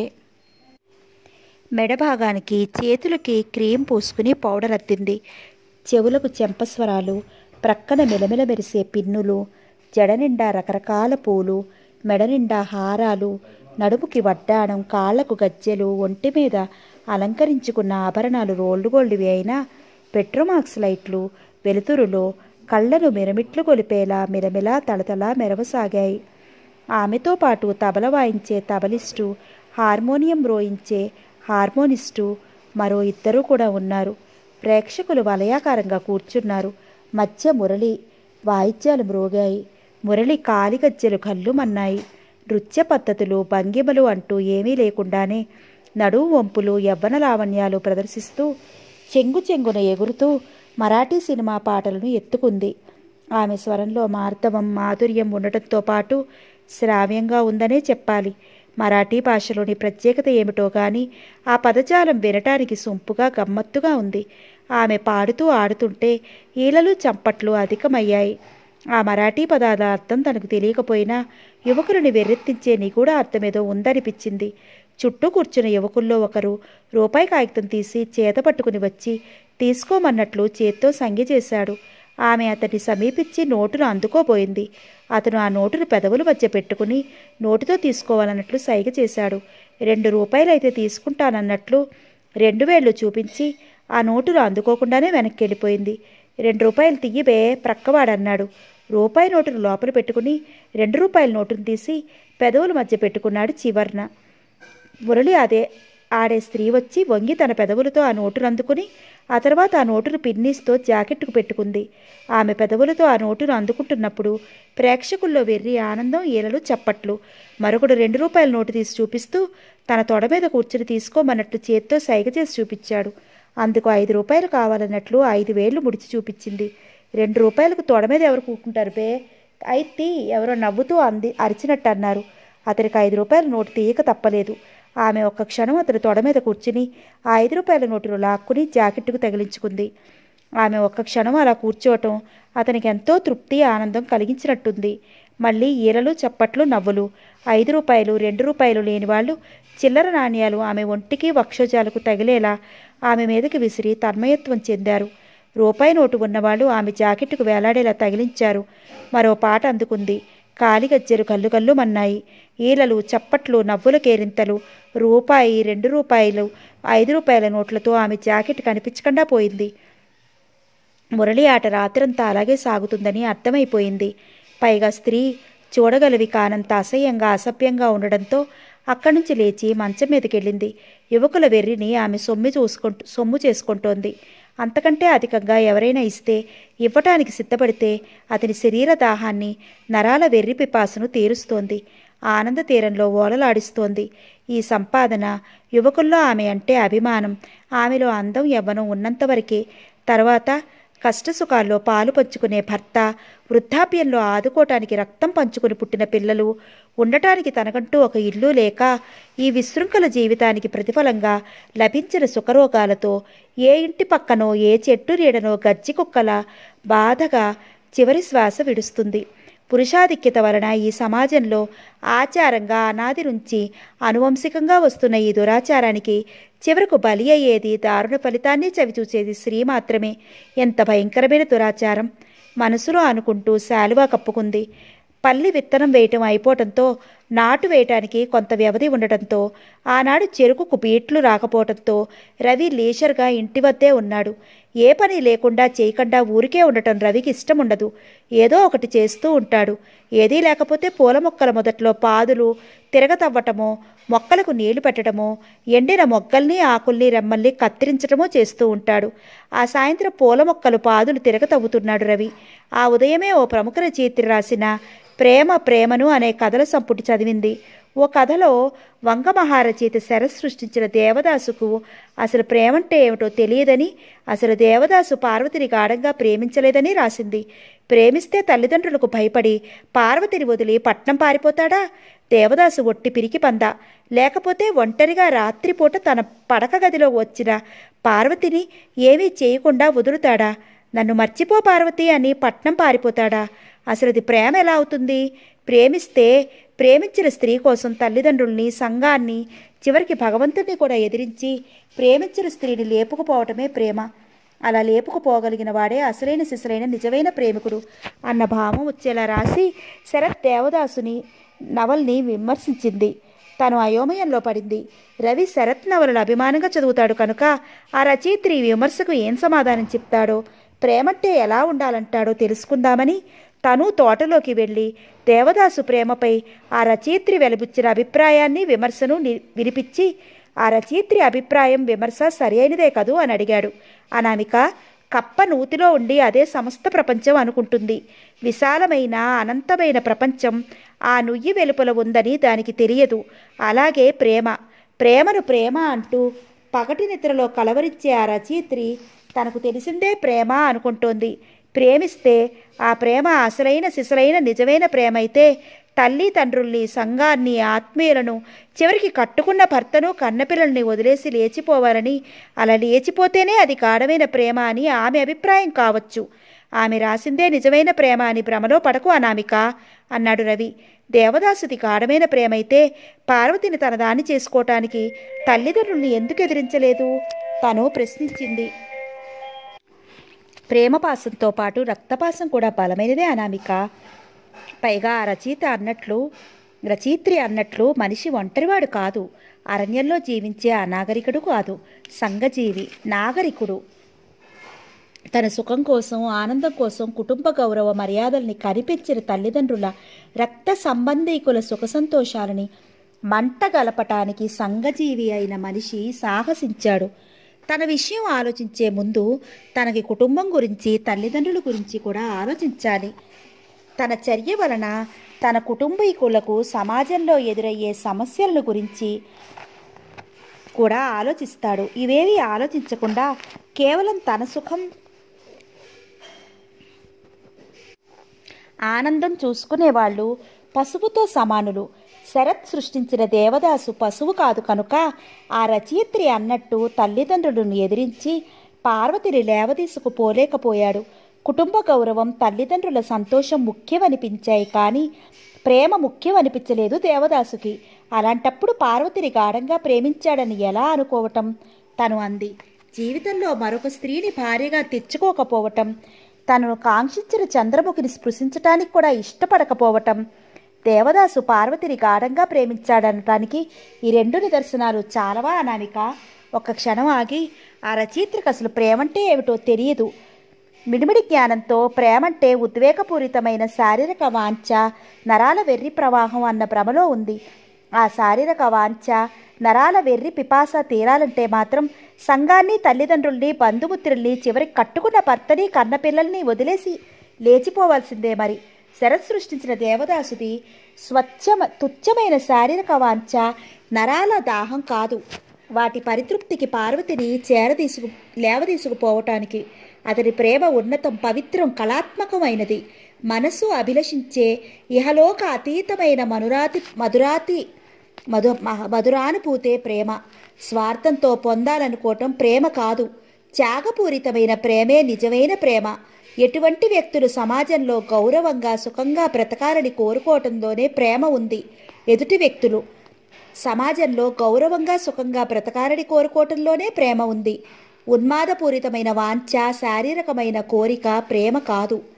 మెడభాగానికి చేతులకి క్రీమ్ పూసుకుని పౌడర్ అద్దింది చెవులకు చెంపస్వరాలు ప్రక్కన మెలమెల మెరిసే పిన్నులు జడ నిండా రకరకాల పూలు మెడ నిండా హారాలు నడుముకి వడ్డాణం కాళ్లకు గజ్జెలు ఒంటి మీద అలంకరించుకున్న ఆభరణాలు రోల్డ్ గోల్డ్వి అయినా పెట్రోమాక్స్ లైట్లు వెలుతురులో కళ్ళను మిరమిట్లు కొలిపేలా మిరమిలా తళతళ మెరవసాగాయి ఆమెతో పాటు తబల వాయించే తబలిస్టు హార్మోనియం రోయించే హార్మోనిస్టు మరో ఇద్దరు కూడా ఉన్నారు ప్రేక్షకులు వలయాకారంగా కూర్చున్నారు మధ్య మురళి వాయిద్యాలు మ్రోగాయి మురళి కాలిగజ్జెలు కళ్ళుమన్నాయి నృత్య పద్ధతులు భంగిమలు అంటూ ఏమీ లేకుండానే నడువు వంపులు యవ్వన లావణ్యాలు ప్రదర్శిస్తూ చెంగు చెంగున ఎగురుతూ మరాఠీ సినిమా పాటలను ఎత్తుకుంది ఆమె స్వరంలో మార్దవం మాధుర్యం ఉండటంతో పాటు శ్రావ్యంగా ఉందనే చెప్పాలి మరాఠీ భాషలోని ప్రత్యేకత ఏమిటో కానీ ఆ పదజాలం వినటానికి సొంపుగా గమ్మత్తుగా ఉంది ఆమె పాడుతూ ఆడుతుంటే ఈలలు చంపట్లు అధికమయ్యాయి ఆ మరాఠీ పదాల అర్థం తనకు తెలియకపోయినా యువకులను వెర్రెత్తించే నిగూఢ అర్థమేదో ఉందనిపించింది చుట్టూ కూర్చున్న యువకుల్లో ఒకరు రూపాయి కాగితం తీసి చేత పట్టుకుని వచ్చి తీసుకోమన్నట్లు చేత్తో సంగి చేశాడు ఆమె అతన్ని సమీపించి నోటును అందుకోబోయింది అతను ఆ నోటును పెదవుల మధ్య పెట్టుకుని నోటితో తీసుకోవాలన్నట్లు సైగ చేశాడు రెండు రూపాయలైతే తీసుకుంటానన్నట్లు రెండు వేళ్ళు చూపించి ఆ నోటును అందుకోకుండానే వెనక్కి వెళ్ళిపోయింది రెండు రూపాయలు తీయబే ప్రక్కవాడన్నాడు రూపాయి నోటును లోపల పెట్టుకుని రెండు రూపాయల నోటును తీసి పెదవుల మధ్య పెట్టుకున్నాడు చివర్న మురళి అదే ఆడే స్త్రీ వచ్చి వంగి తన పెదవులతో ఆ నోటును అందుకుని ఆ తర్వాత ఆ నోటును పిన్నీస్తో జాకెట్కు పెట్టుకుంది ఆమె పెదవులతో ఆ నోటును అందుకుంటున్నప్పుడు ప్రేక్షకుల్లో వెర్రి ఆనందం ఈలలు చప్పట్లు మరొకడు రెండు రూపాయల నోటు తీసి చూపిస్తూ తన తొడ మీద కూర్చుని తీసుకోమన్నట్లు చేత్తో సైగ చేసి చూపించాడు అందుకు ఐదు రూపాయలు కావాలన్నట్లు ఐదు వేళ్లు ముడిచి చూపించింది రెండు రూపాయలకు తొడ మీద ఎవరు కూకుంటారు బే అయితే ఎవరో నవ్వుతూ అంది అరిచినట్టు అన్నారు అతనికి ఐదు రూపాయల నోటు తీయక తప్పలేదు ఆమె ఒక్క క్షణం అతని తొడ మీద కూర్చుని ఆ ఐదు రూపాయల నోటును లాక్కుని జాకెట్టుకు తగిలించుకుంది ఆమె ఒక్క క్షణం అలా కూర్చోవటం అతనికి ఎంతో తృప్తి ఆనందం కలిగించినట్టుంది మళ్ళీ ఈలలు చప్పట్లు నవ్వులు ఐదు రూపాయలు రెండు రూపాయలు లేని వాళ్ళు చిల్లర నాణ్యాలు ఆమె ఒంటికి వక్షోజాలకు తగిలేలా ఆమె మీదకి విసిరి తన్మయత్వం చెందారు రూపాయి నోటు ఉన్నవాళ్ళు ఆమె జాకెట్టుకు వేలాడేలా తగిలించారు మరో పాట అందుకుంది కాలిగజ్జెలు కల్లు కల్లు మన్నాయి ఈలలు చప్పట్లు నవ్వుల కేరింతలు రూపాయి రెండు రూపాయలు ఐదు రూపాయల నోట్లతో ఆమె జాకెట్ కనిపించకుండా పోయింది మురళి ఆట రాత్రంతా అలాగే సాగుతుందని అర్థమైపోయింది పైగా స్త్రీ చూడగలవి కానంత అసహ్యంగా అసభ్యంగా ఉండడంతో అక్కడి నుంచి లేచి మంచం మీదకెళ్ళింది యువకుల వెర్రిని ఆమె సొమ్ము చూసుకుంటూ సొమ్ము చేసుకుంటోంది అంతకంటే అధికంగా ఎవరైనా ఇస్తే ఇవ్వటానికి సిద్ధపడితే అతని శరీర దాహాన్ని నరాల వెర్రి పిపాసను తీరుస్తోంది ఆనంద తీరంలో ఓలలాడిస్తోంది ఈ సంపాదన యువకుల్లో ఆమె అంటే అభిమానం ఆమెలో అందం యవ్వనం ఉన్నంతవరకే తర్వాత కష్టసుఖాల్లో పాలు పంచుకునే భర్త వృద్ధాప్యంలో ఆదుకోవటానికి రక్తం పంచుకుని పుట్టిన పిల్లలు ఉండటానికి తనకంటూ ఒక ఇల్లు లేక ఈ విశృంఖల జీవితానికి ప్రతిఫలంగా లభించిన సుఖరోగాలతో ఏ ఇంటి పక్కనో ఏ చెట్టు నీడనో గజ్జి కుక్కల బాధగా చివరి శ్వాస విడుస్తుంది పురుషాధిక్యత వలన ఈ సమాజంలో ఆచారంగా అనాది నుంచి అనువంశికంగా వస్తున్న ఈ దురాచారానికి చివరకు బలి అయ్యేది దారుణ ఫలితాన్ని చవిచూసేది స్త్రీ మాత్రమే ఎంత భయంకరమైన దురాచారం మనసులో అనుకుంటూ శాలువా కప్పుకుంది పల్లి విత్తనం వేయటం అయిపోవటంతో నాటు వేయటానికి కొంత వ్యవధి ఉండటంతో ఆనాడు చెరుకుకు బీట్లు రాకపోవటంతో రవి లీషర్గా ఇంటి వద్దే ఉన్నాడు ఏ పని లేకుండా చేయకుండా ఊరికే ఉండటం రవికి ఇష్టం ఉండదు ఏదో ఒకటి చేస్తూ ఉంటాడు ఏదీ లేకపోతే పూల మొక్కల మొదట్లో పాదులు తిరగతవ్వటమో మొక్కలకు నీళ్లు పెట్టడమో ఎండిన మొగ్గల్ని ఆకుల్ని రెమ్మల్ని కత్తిరించడమో చేస్తూ ఉంటాడు ఆ సాయంత్రం పూల మొక్కలు పాదులు తిరగతవ్వుతున్నాడు రవి ఆ ఉదయమే ఓ ప్రముఖ రచయిత్రి రాసిన ప్రేమ ప్రేమను అనే కథల సంపుటి చదివింది ఓ కథలో వంగ మహారచయిత శరత్ సృష్టించిన దేవదాసుకు అసలు ప్రేమంటే ఏమిటో తెలియదని అసలు దేవదాసు పార్వతిని గాఢంగా ప్రేమించలేదని రాసింది ప్రేమిస్తే తల్లిదండ్రులకు భయపడి పార్వతిని వదిలి పట్నం పారిపోతాడా దేవదాసు ఒట్టి పిరికి పంద లేకపోతే ఒంటరిగా రాత్రిపూట తన పడక గదిలో వచ్చిన పార్వతిని ఏమీ చేయకుండా వదులుతాడా నన్ను మర్చిపో పార్వతి అని పట్నం పారిపోతాడా అసలు అది ప్రేమ ఎలా అవుతుంది ప్రేమిస్తే ప్రేమించిన స్త్రీ కోసం తల్లిదండ్రుల్ని సంఘాన్ని చివరికి భగవంతుడిని కూడా ఎదిరించి ప్రేమించిన స్త్రీని లేపుకుపోవటమే ప్రేమ అలా లేపుకుపోగలిగిన వాడే అసలైన సిసలైన నిజమైన ప్రేమికుడు అన్న భావం వచ్చేలా రాసి శరత్ దేవదాసుని నవల్ని విమర్శించింది తను అయోమయంలో పడింది రవి శరత్ నవలను అభిమానంగా చదువుతాడు కనుక ఆ రచయిత్రి ఈ విమర్శకు ఏం సమాధానం చెప్తాడో ప్రేమంటే ఎలా ఉండాలంటాడో తెలుసుకుందామని తను తోటలోకి వెళ్ళి దేవదాసు ప్రేమపై ఆ రచయిత్రి వెలుబుచ్చిన అభిప్రాయాన్ని విమర్శను ని- వినిపించి ఆ రచయిత్రి అభిప్రాయం విమర్శ సరైనదే కదూ అని అడిగాడు అనామిక కప్ప నూతిలో ఉండి అదే సమస్త ప్రపంచం అనుకుంటుంది విశాలమైన అనంతమైన ప్రపంచం ఆ నుయ్యి వెలుపల ఉందని దానికి తెలియదు అలాగే ప్రేమ ప్రేమను ప్రేమ అంటూ పగటి నిద్రలో కలవరించే ఆ రచయిత్రి తనకు తెలిసిందే ప్రేమ అనుకుంటోంది ప్రేమిస్తే ఆ ప్రేమ అసలైన సిసలైన నిజమైన ప్రేమ అయితే తల్లి తండ్రుల్ని సంఘాన్ని ఆత్మీయులను చివరికి కట్టుకున్న భర్తను కన్నపిల్లల్ని వదిలేసి లేచిపోవాలని అలా లేచిపోతేనే అది గాఢమైన ప్రేమ అని ఆమె అభిప్రాయం కావచ్చు ఆమె రాసిందే నిజమైన ప్రేమ అని భ్రమలో పడకు అనామిక అన్నాడు రవి దేవదాసుది గాఢమైన ప్రేమైతే పార్వతిని తన దాన్ని చేసుకోవటానికి తల్లిదండ్రుల్ని ఎందుకు ఎదిరించలేదు తను ప్రశ్నించింది ప్రేమపాసంతో పాటు రక్తపాసం కూడా బలమైనదే అనామిక పైగా ఆ రచయిత అన్నట్లు రచయిత్రి అన్నట్లు మనిషి ఒంటరివాడు కాదు అరణ్యంలో జీవించే అనాగరికుడు కాదు సంఘజీవి నాగరికుడు తన సుఖం కోసం ఆనందం కోసం కుటుంబ గౌరవ మర్యాదల్ని కనిపించిన తల్లిదండ్రుల రక్త సంబంధీకుల సుఖ సంతోషాలని మంట గలపటానికి సంఘజీవి అయిన మనిషి సాహసించాడు తన విషయం ఆలోచించే ముందు తనకి కుటుంబం గురించి తల్లిదండ్రుల గురించి కూడా ఆలోచించాలి తన చర్య వలన తన కుటుంబీకులకు సమాజంలో ఎదురయ్యే సమస్యలను గురించి కూడా ఆలోచిస్తాడు ఇవేవి ఆలోచించకుండా కేవలం తన సుఖం ఆనందం చూసుకునేవాళ్ళు పశువుతో సమానులు శరత్ సృష్టించిన దేవదాసు పశువు కాదు కనుక ఆ రచయిత్రి అన్నట్టు తల్లిదండ్రులను ఎదిరించి పార్వతిని లేవదీసుకు పోలేకపోయాడు కుటుంబ గౌరవం తల్లిదండ్రుల సంతోషం ముఖ్యమనిపించాయి కానీ ప్రేమ ముఖ్యమనిపించలేదు దేవదాసుకి అలాంటప్పుడు పార్వతిని గాఢంగా ప్రేమించాడని ఎలా అనుకోవటం తను అంది జీవితంలో మరొక స్త్రీని భార్యగా తెచ్చుకోకపోవటం తనను కాంక్షించిన చంద్రముఖిని స్పృశించటానికి కూడా ఇష్టపడకపోవటం దేవదాసు పార్వతిని గాఢంగా ప్రేమించాడనటానికి ఈ రెండు నిదర్శనాలు చాలవా అనామిక ఒక్క క్షణం ఆగి ఆ రచయిత్రికి అసలు ప్రేమంటే ఏమిటో తెలియదు మిడిమిడి జ్ఞానంతో ప్రేమంటే ఉద్వేగపూరితమైన శారీరక వాంఛ నరాల వెర్రి ప్రవాహం అన్న భ్రమలో ఉంది ఆ శారీరక వాంఛ నరాల వెర్రి పిపాస తీరాలంటే మాత్రం సంఘాన్ని తల్లిదండ్రుల్ని బంధుమిత్రుల్ని చివరికి కట్టుకున్న భర్తని కన్నపిల్లల్ని వదిలేసి లేచిపోవాల్సిందే మరి శరత్ సృష్టించిన దేవదాసుది స్వచ్ఛమ తుచ్చమైన శారీరక వాంఛ నరాల దాహం కాదు వాటి పరితృప్తికి పార్వతిని చేరదీసుకు లేవదీసుకుపోవటానికి అతని ప్రేమ ఉన్నతం పవిత్రం కళాత్మకమైనది మనసు అభిలషించే ఇహలోక అతీతమైన మనురాతి మధురాతి మధు మహ- మధురానుభూతే ప్రేమ స్వార్థంతో పొందాలనుకోవటం ప్రేమ కాదు త్యాగపూరితమైన ప్రేమే నిజమైన ప్రేమ ఎటువంటి వ్యక్తులు సమాజంలో గౌరవంగా సుఖంగా బ్రతకాలని కోరుకోవటంలోనే ప్రేమ ఉంది ఎదుటి వ్యక్తులు సమాజంలో గౌరవంగా సుఖంగా బ్రతకాలని కోరుకోవటంలోనే ప్రేమ ఉంది ఉన్మాదపూరితమైన వాంఛ శారీరకమైన కోరిక ప్రేమ కాదు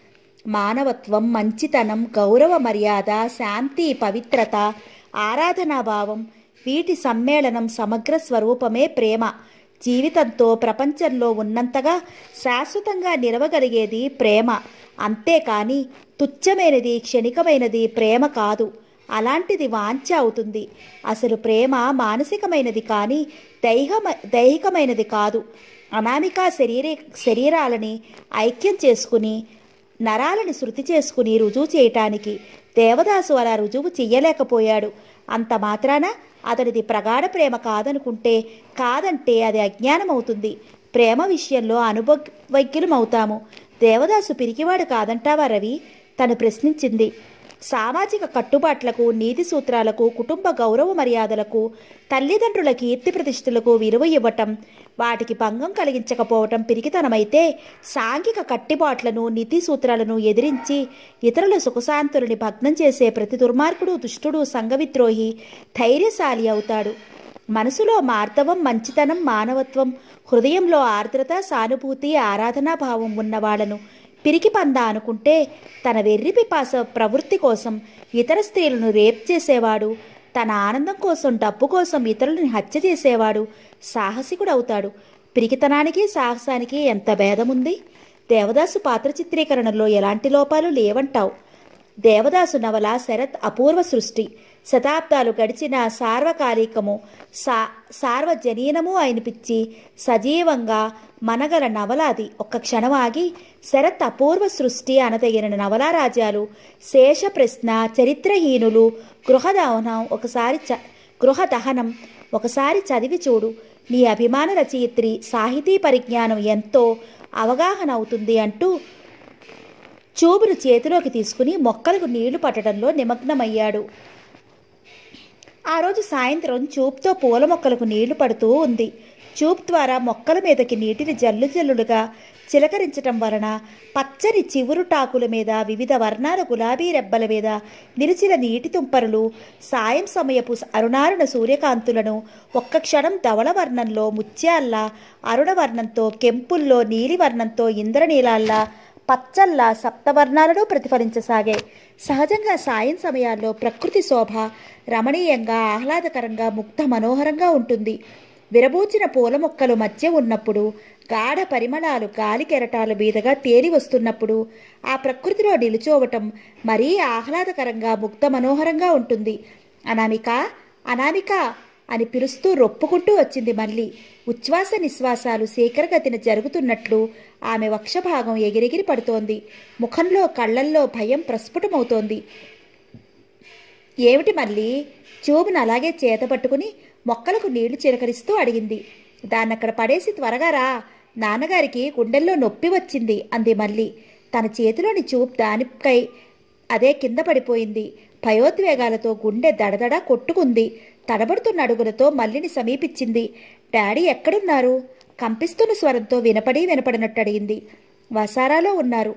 మానవత్వం మంచితనం గౌరవ మర్యాద శాంతి పవిత్రత ఆరాధనాభావం వీటి సమ్మేళనం సమగ్ర స్వరూపమే ప్రేమ జీవితంతో ప్రపంచంలో ఉన్నంతగా శాశ్వతంగా నిలవగలిగేది ప్రేమ అంతేకాని తుచ్చమైనది క్షణికమైనది ప్రేమ కాదు అలాంటిది వాంఛ అవుతుంది అసలు ప్రేమ మానసికమైనది కానీ దైహమ దైహికమైనది కాదు అనామిక శరీర శరీరాలని ఐక్యం చేసుకుని నరాలను శృతి చేసుకుని రుజువు చేయటానికి దేవదాసు అలా రుజువు చెయ్యలేకపోయాడు అంత మాత్రాన అతడిది ప్రగాఢ ప్రేమ కాదనుకుంటే కాదంటే అది అజ్ఞానం అవుతుంది ప్రేమ విషయంలో అనుభవజ్ఞులమవుతాము దేవదాసు పిరికివాడు కాదంటావా రవి తను ప్రశ్నించింది సామాజిక కట్టుబాట్లకు నీతి సూత్రాలకు కుటుంబ గౌరవ మర్యాదలకు తల్లిదండ్రుల కీర్తి ప్రతిష్టలకు విలువ ఇవ్వటం వాటికి భంగం కలిగించకపోవటం పిరికితనమైతే సాంఘిక కట్టుబాట్లను నీతి సూత్రాలను ఎదిరించి ఇతరుల సుఖశాంతులని భగ్నం చేసే ప్రతి దుర్మార్గుడు దుష్టుడు సంఘవిద్రోహి ధైర్యశాలి అవుతాడు మనసులో మార్దవం మంచితనం మానవత్వం హృదయంలో ఆర్ద్రత సానుభూతి ఆరాధనాభావం ఉన్న వాళ్ళను పిరికి పంద అనుకుంటే తన వెర్రి పిపాస ప్రవృత్తి కోసం ఇతర స్త్రీలను రేప్ చేసేవాడు తన ఆనందం కోసం డబ్బు కోసం ఇతరులను హత్య చేసేవాడు సాహసికుడవుతాడు పిరికితనానికి సాహసానికి ఎంత భేదముంది దేవదాసు పాత్ర చిత్రీకరణలో ఎలాంటి లోపాలు లేవంటావు దేవదాసు నవల శరత్ అపూర్వ సృష్టి శతాబ్దాలు గడిచిన సార్వకాలికము సా సార్వజనీనము అనిపించి సజీవంగా మనగల నవల అది ఒక్క క్షణం ఆగి శరత్ అపూర్వ సృష్టి అనదగిన నవలా రాజ్యాలు శేష ప్రశ్న చరిత్రహీనులు గృహదహనం ఒకసారి చ గృహదహనం ఒకసారి చదివి చూడు నీ అభిమాన రచయిత్రి సాహితీ పరిజ్ఞానం ఎంతో అవగాహన అవుతుంది అంటూ చూబును చేతిలోకి తీసుకుని మొక్కలకు నీళ్లు పట్టడంలో నిమగ్నమయ్యాడు ఆ రోజు సాయంత్రం చూపుతో పూల మొక్కలకు నీళ్లు పడుతూ ఉంది చూప్ ద్వారా మొక్కల మీదకి నీటిని జల్లు జల్లులుగా చిలకరించటం వలన పచ్చని చివురుటాకుల మీద వివిధ వర్ణాల గులాబీ రెబ్బల మీద నిలిచిన నీటి తుంపరులు సాయం సమయపు అరుణారుణ సూర్యకాంతులను ఒక్క క్షణం ధవళ వర్ణంలో ముత్యాల్లా అరుణ వర్ణంతో కెంపుల్లో నీలి వర్ణంతో ఇంద్రనీలాల్లా పచ్చల్లా సప్తవర్ణాలలో ప్రతిఫలించసాగాయి సహజంగా సాయం సమయాల్లో ప్రకృతి శోభ రమణీయంగా ఆహ్లాదకరంగా ముగ్ధ మనోహరంగా ఉంటుంది విరబూచిన పూల మొక్కలు మధ్య ఉన్నప్పుడు గాఢ పరిమళాలు గాలి కెరటాల మీదుగా తేలి వస్తున్నప్పుడు ఆ ప్రకృతిలో నిలుచోవటం మరీ ఆహ్లాదకరంగా ముగ్ధ మనోహరంగా ఉంటుంది అనామిక అనామిక అని పిలుస్తూ రొప్పుకుంటూ వచ్చింది మళ్ళీ ఉచ్ఛ్వాస నిశ్వాసాలు శీకరగతిన జరుగుతున్నట్లు ఆమె వక్షభాగం ఎగిరెగిరి పడుతోంది ముఖంలో కళ్ళల్లో భయం ప్రస్ఫుటమవుతోంది ఏమిటి మళ్ళీ చూపును అలాగే చేత పట్టుకుని మొక్కలకు నీళ్లు చిలకరిస్తూ అడిగింది దాన్నక్కడ పడేసి త్వరగా రా నాన్నగారికి గుండెల్లో నొప్పి వచ్చింది అంది మళ్ళీ తన చేతిలోని చూపు దానికై అదే కింద పడిపోయింది భయోద్వేగాలతో గుండె దడదడ కొట్టుకుంది తడబడుతున్న అడుగులతో మల్లిని సమీపించింది డాడీ ఎక్కడున్నారు కంపిస్తున్న స్వరంతో వినపడి వినపడినట్టు అడిగింది వసారాలో ఉన్నారు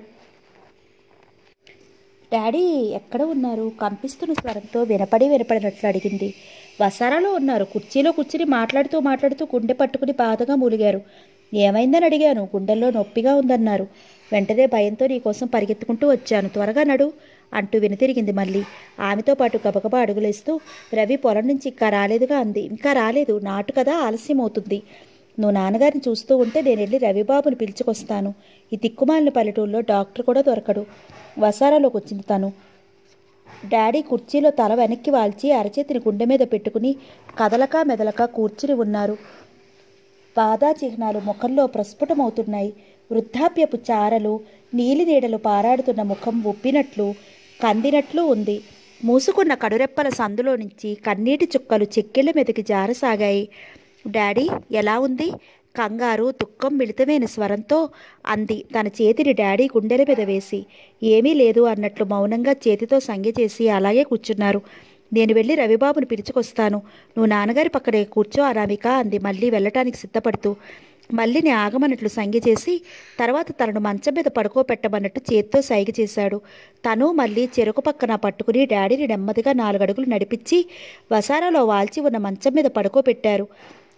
డాడీ ఎక్కడ ఉన్నారు కంపిస్తున్న స్వరంతో వినపడి వినపడినట్లు అడిగింది వసారాలో ఉన్నారు కుర్చీలో కూర్చుని మాట్లాడుతూ మాట్లాడుతూ గుండె పట్టుకుని బాధగా మూలిగారు ఏమైందని అడిగాను గుండెల్లో నొప్పిగా ఉందన్నారు వెంటనే భయంతో నీకోసం పరిగెత్తుకుంటూ వచ్చాను త్వరగా నడు అంటూ వినతిరిగింది మళ్ళీ ఆమెతో పాటు గబగబా అడుగులేస్తూ రవి పొలం నుంచి ఇంకా రాలేదుగా అంది ఇంకా రాలేదు నాటు కదా ఆలస్యం అవుతుంది నువ్వు నాన్నగారిని చూస్తూ ఉంటే నేను వెళ్ళి రవిబాబుని పిలుచుకొస్తాను ఈ తిక్కుమాలిన పల్లెటూరులో డాక్టర్ కూడా దొరకడు వసారాలోకి వచ్చింది తను డాడీ కుర్చీలో తల వెనక్కి వాల్చి అరచేతిని గుండె మీద పెట్టుకుని కదలక మెదలక కూర్చుని ఉన్నారు బాధా చిహ్నాలు ముఖంలో ప్రస్ఫుటమవుతున్నాయి వృద్ధాప్యపు చారలు నీలి నీడలు పారాడుతున్న ముఖం ఉప్పినట్లు కందినట్లు ఉంది మూసుకున్న కడురెప్పల సందులో నుంచి కన్నీటి చుక్కలు చెక్కిళ్ళ మీదకి జారసాగాయి డాడీ ఎలా ఉంది కంగారు దుఃఖం మిళితమైన స్వరంతో అంది తన చేతిని డాడీ గుండెల మీద వేసి ఏమీ లేదు అన్నట్లు మౌనంగా చేతితో సంగె చేసి అలాగే కూర్చున్నారు నేను వెళ్ళి రవిబాబుని పిలుచుకొస్తాను నువ్వు నాన్నగారి పక్కనే కూర్చో అనామిక అంది మళ్ళీ వెళ్ళటానికి సిద్ధపడుతూ మళ్ళీని ఆగమన్నట్లు సంగె చేసి తర్వాత తనను మంచం మీద పడుకోబెట్టమన్నట్టు చేత్తో సైగ చేశాడు తను మళ్ళీ చెరుకు పక్కన పట్టుకుని డాడీని నెమ్మదిగా నాలుగడుగులు నడిపించి వసారాలో వాల్చి ఉన్న మంచం మీద పడుకోబెట్టారు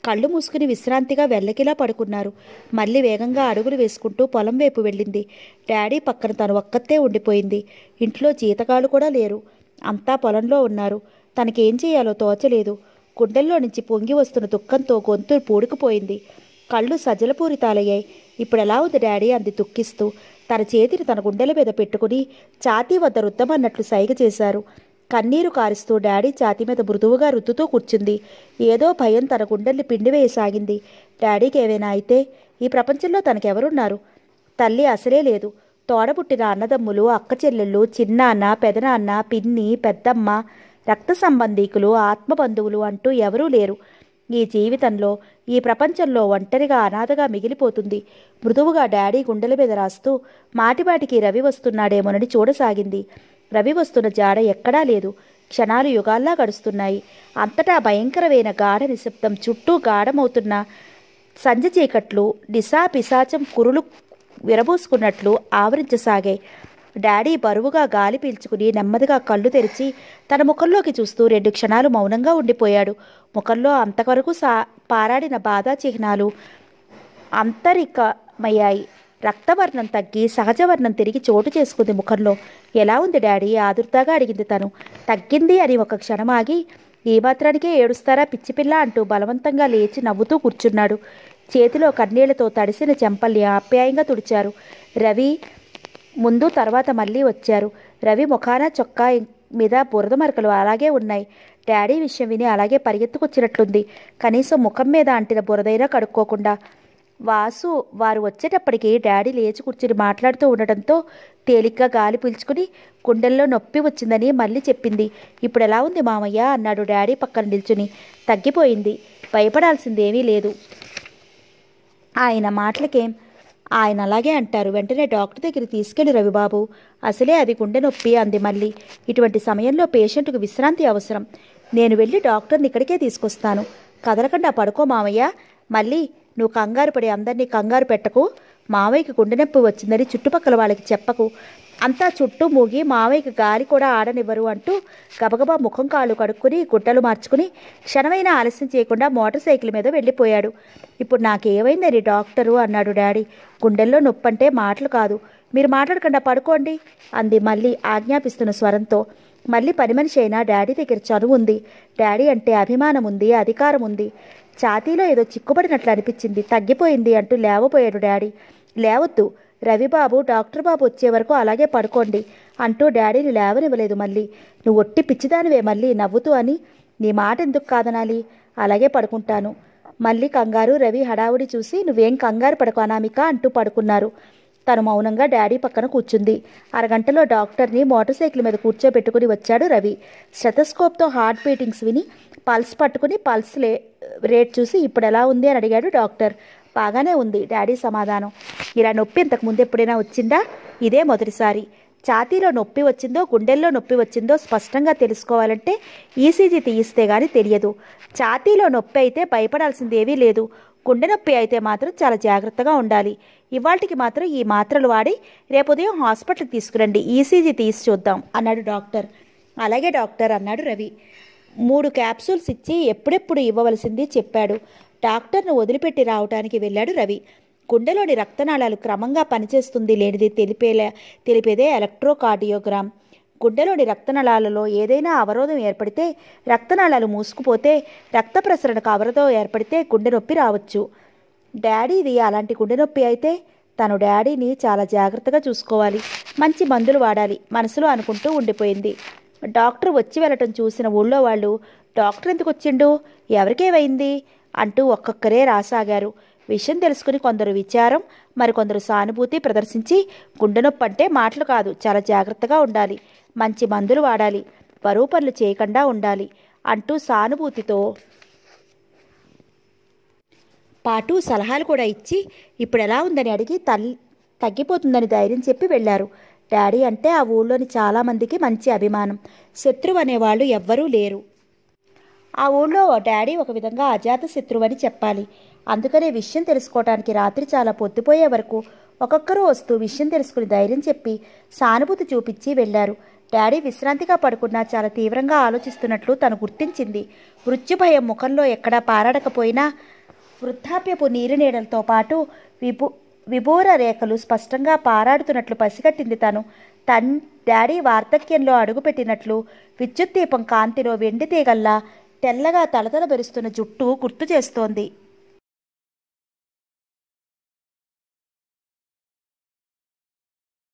కళ్ళు మూసుకుని విశ్రాంతిగా వెల్లకిలా పడుకున్నారు మళ్ళీ వేగంగా అడుగులు వేసుకుంటూ పొలం వైపు వెళ్ళింది డాడీ పక్కన తను ఒక్కతే ఉండిపోయింది ఇంట్లో జీతగాళ్ళు కూడా లేరు అంతా పొలంలో ఉన్నారు తనకేం చేయాలో తోచలేదు గుండెల్లో నుంచి పొంగి వస్తున్న దుఃఖంతో గొంతు పూడుకుపోయింది కళ్ళు సజలపూరితాలయ్యాయి ఇప్పుడు ఎలా ఉంది డాడీ అంది దుఃఖిస్తూ తన చేతిని తన గుండెల మీద పెట్టుకుని ఛాతీ వద్ద రుద్దమన్నట్లు సైగ చేశారు కన్నీరు కారుస్తూ డాడీ ఛాతీ మీద మృదువుగా రుద్దుతూ కూర్చుంది ఏదో భయం తన గుండెల్ని పిండివేయసాగింది డాడీకి ఏవైనా అయితే ఈ ప్రపంచంలో తనకెవరున్నారు తల్లి అసలే లేదు తోడబుట్టిన అన్నదమ్ములు అక్క చెల్లెళ్ళు చిన్నాన్న పెదనాన్న పిన్ని పెద్దమ్మ రక్త సంబంధీకులు ఆత్మబంధువులు అంటూ ఎవరూ లేరు ఈ జీవితంలో ఈ ప్రపంచంలో ఒంటరిగా అనాథగా మిగిలిపోతుంది మృదువుగా డాడీ గుండెల మీద రాస్తూ మాటిమాటికి రవి వస్తున్నాడేమోనని చూడసాగింది రవి వస్తున్న జాడ ఎక్కడా లేదు క్షణాలు యుగాల్లా గడుస్తున్నాయి అంతటా భయంకరమైన గాఢ నిశ్శబ్దం చుట్టూ గాఢమవుతున్న సంజ చీకట్లు నిశా పిశాచం కురులు విరబూసుకున్నట్లు ఆవరించసాగాయి డాడీ బరువుగా గాలి పీల్చుకుని నెమ్మదిగా కళ్ళు తెరిచి తన ముఖంలోకి చూస్తూ రెండు క్షణాలు మౌనంగా ఉండిపోయాడు ముఖంలో అంతవరకు సా పారాడిన బాధా చిహ్నాలు అంతరికమయ్యాయి రక్తవర్ణం తగ్గి సహజవర్ణం తిరిగి చోటు చేసుకుంది ముఖంలో ఎలా ఉంది డాడీ ఆదుర్దాగా అడిగింది తను తగ్గింది అని ఒక క్షణం ఆగి ఈ మాత్రానికే ఏడుస్తారా పిచ్చిపిల్ల అంటూ బలవంతంగా లేచి నవ్వుతూ కూర్చున్నాడు చేతిలో కన్నీళ్లతో తడిసిన చెంపల్ని ఆప్యాయంగా తుడిచారు రవి ముందు తర్వాత మళ్ళీ వచ్చారు రవి ముఖాన చొక్కా మీద బురద మరకలు అలాగే ఉన్నాయి డాడీ విషయం విని అలాగే పరిగెత్తుకొచ్చినట్లుంది కనీసం ముఖం మీద అంటిన బురదైనా కడుక్కోకుండా వాసు వారు వచ్చేటప్పటికి డాడీ లేచి కూర్చుని మాట్లాడుతూ ఉండటంతో తేలిగ్గా గాలి పీల్చుకుని గుండెల్లో నొప్పి వచ్చిందని మళ్ళీ చెప్పింది ఇప్పుడు ఎలా ఉంది మామయ్య అన్నాడు డాడీ పక్కన నిల్చుని తగ్గిపోయింది భయపడాల్సిందేమీ లేదు ఆయన మాటలకేం ఆయన అలాగే అంటారు వెంటనే డాక్టర్ దగ్గరికి తీసుకెళ్లి రవిబాబు అసలే అది గుండె నొప్పి అంది మళ్ళీ ఇటువంటి సమయంలో పేషెంట్కు విశ్రాంతి అవసరం నేను వెళ్ళి డాక్టర్ని ఇక్కడికే తీసుకొస్తాను కదలకుండా పడుకో మామయ్య మళ్ళీ నువ్వు కంగారు పడి అందరినీ కంగారు పెట్టకు మావయ్యకి గుండె నొప్పి వచ్చిందని చుట్టుపక్కల వాళ్ళకి చెప్పకు అంతా చుట్టూ మూగి మావయ్యకి గాలి కూడా ఆడనివ్వరు అంటూ గబగబా ముఖం కాళ్ళు కడుక్కుని గుడ్డలు మార్చుకుని క్షణమైనా ఆలస్యం చేయకుండా మోటార్ సైకిల్ మీద వెళ్ళిపోయాడు ఇప్పుడు నాకేమైందని డాక్టరు అన్నాడు డాడీ గుండెల్లో నొప్పి అంటే మాటలు కాదు మీరు మాట్లాడకుండా పడుకోండి అంది మళ్ళీ ఆజ్ఞాపిస్తున్న స్వరంతో మళ్ళీ పని మనిషి అయినా డాడీ దగ్గర చనువు ఉంది డాడీ అంటే అభిమానం ఉంది అధికారం ఉంది ఛాతీలో ఏదో చిక్కుపడినట్లు అనిపించింది తగ్గిపోయింది అంటూ లేవపోయాడు డాడీ లేవద్దు రవిబాబు డాక్టర్ బాబు వచ్చే వరకు అలాగే పడుకోండి అంటూ డాడీని లేవనివ్వలేదు మళ్ళీ నువ్వు ఒట్టి పిచ్చిదానివే మళ్ళీ నవ్వుతూ అని నీ మాట ఎందుకు కాదనాలి అలాగే పడుకుంటాను మళ్ళీ కంగారు రవి హడావుడి చూసి నువ్వేం కంగారు పడకు అనామిక అంటూ పడుకున్నారు తను మౌనంగా డాడీ పక్కన కూర్చుంది అరగంటలో డాక్టర్ని మోటార్ సైకిల్ మీద కూర్చోబెట్టుకుని వచ్చాడు రవి స్టెథస్కోప్తో హార్ట్ బీటింగ్స్ విని పల్స్ పట్టుకుని పల్స్ లే రేట్ చూసి ఇప్పుడు ఎలా ఉంది అని అడిగాడు డాక్టర్ బాగానే ఉంది డాడీ సమాధానం ఇలా నొప్పి ఇంతకు ముందు ఎప్పుడైనా వచ్చిందా ఇదే మొదటిసారి ఛాతీలో నొప్పి వచ్చిందో గుండెల్లో నొప్పి వచ్చిందో స్పష్టంగా తెలుసుకోవాలంటే ఈసీజీ తీయిస్తే గానీ తెలియదు ఛాతీలో నొప్పి అయితే భయపడాల్సిందేమీ లేదు గుండె నొప్పి అయితే మాత్రం చాలా జాగ్రత్తగా ఉండాలి ఇవాళకి మాత్రం ఈ మాత్రలు వాడి రేపు ఉదయం హాస్పిటల్కి తీసుకురండి ఈసీజీ తీసి చూద్దాం అన్నాడు డాక్టర్ అలాగే డాక్టర్ అన్నాడు రవి మూడు క్యాప్సూల్స్ ఇచ్చి ఎప్పుడెప్పుడు ఇవ్వవలసింది చెప్పాడు డాక్టర్ను వదిలిపెట్టి రావటానికి వెళ్ళాడు రవి గుండెలోని రక్తనాళాలు క్రమంగా పనిచేస్తుంది లేనిది తెలిపేలా తెలిపేదే ఎలక్ట్రోకార్డియోగ్రామ్ గుండెలోని రక్తనాళాలలో ఏదైనా అవరోధం ఏర్పడితే రక్తనాళాలు మూసుకుపోతే రక్త ప్రసరణకు అవరోధం ఏర్పడితే గుండె నొప్పి రావచ్చు డాడీది అలాంటి గుండె నొప్పి అయితే తను డాడీని చాలా జాగ్రత్తగా చూసుకోవాలి మంచి మందులు వాడాలి మనసులో అనుకుంటూ ఉండిపోయింది డాక్టర్ వచ్చి వెళ్ళటం చూసిన ఊళ్ళో వాళ్ళు డాక్టర్ ఎందుకు వచ్చిండు ఎవరికేమైంది అంటూ ఒక్కొక్కరే రాసాగారు విషయం తెలుసుకుని కొందరు విచారం మరికొందరు సానుభూతి ప్రదర్శించి గుండె నొప్పి అంటే మాటలు కాదు చాలా జాగ్రత్తగా ఉండాలి మంచి మందులు వాడాలి బరువు పనులు చేయకుండా ఉండాలి అంటూ సానుభూతితో పాటు సలహాలు కూడా ఇచ్చి ఇప్పుడు ఎలా ఉందని అడిగి తల్లి తగ్గిపోతుందని ధైర్యం చెప్పి వెళ్ళారు డాడీ అంటే ఆ ఊళ్ళోని చాలామందికి మంచి అభిమానం శత్రువు అనేవాళ్ళు ఎవ్వరూ లేరు ఆ ఊళ్ళో డాడీ ఒక విధంగా అజాత శత్రువు అని చెప్పాలి అందుకనే విషయం తెలుసుకోవటానికి రాత్రి చాలా పొద్దుపోయే వరకు ఒక్కొక్కరు వస్తూ విషయం తెలుసుకుని ధైర్యం చెప్పి సానుభూతి చూపించి వెళ్లారు డాడీ విశ్రాంతిగా పడుకున్నా చాలా తీవ్రంగా ఆలోచిస్తున్నట్లు తను గుర్తించింది మృత్యుభయం ముఖంలో ఎక్కడా పారాడకపోయినా వృద్ధాప్యపు నీరునీడలతో పాటు విభు విభూర రేఖలు స్పష్టంగా పారాడుతున్నట్లు పసిగట్టింది తను తన్ డాడీ వార్ధక్యంలో అడుగుపెట్టినట్లు విద్యుత్ దీపం కాంతిలో వెండి తీగల్లా తెల్లగా తలతల బెరుస్తున్న జుట్టు గుర్తు చేస్తోంది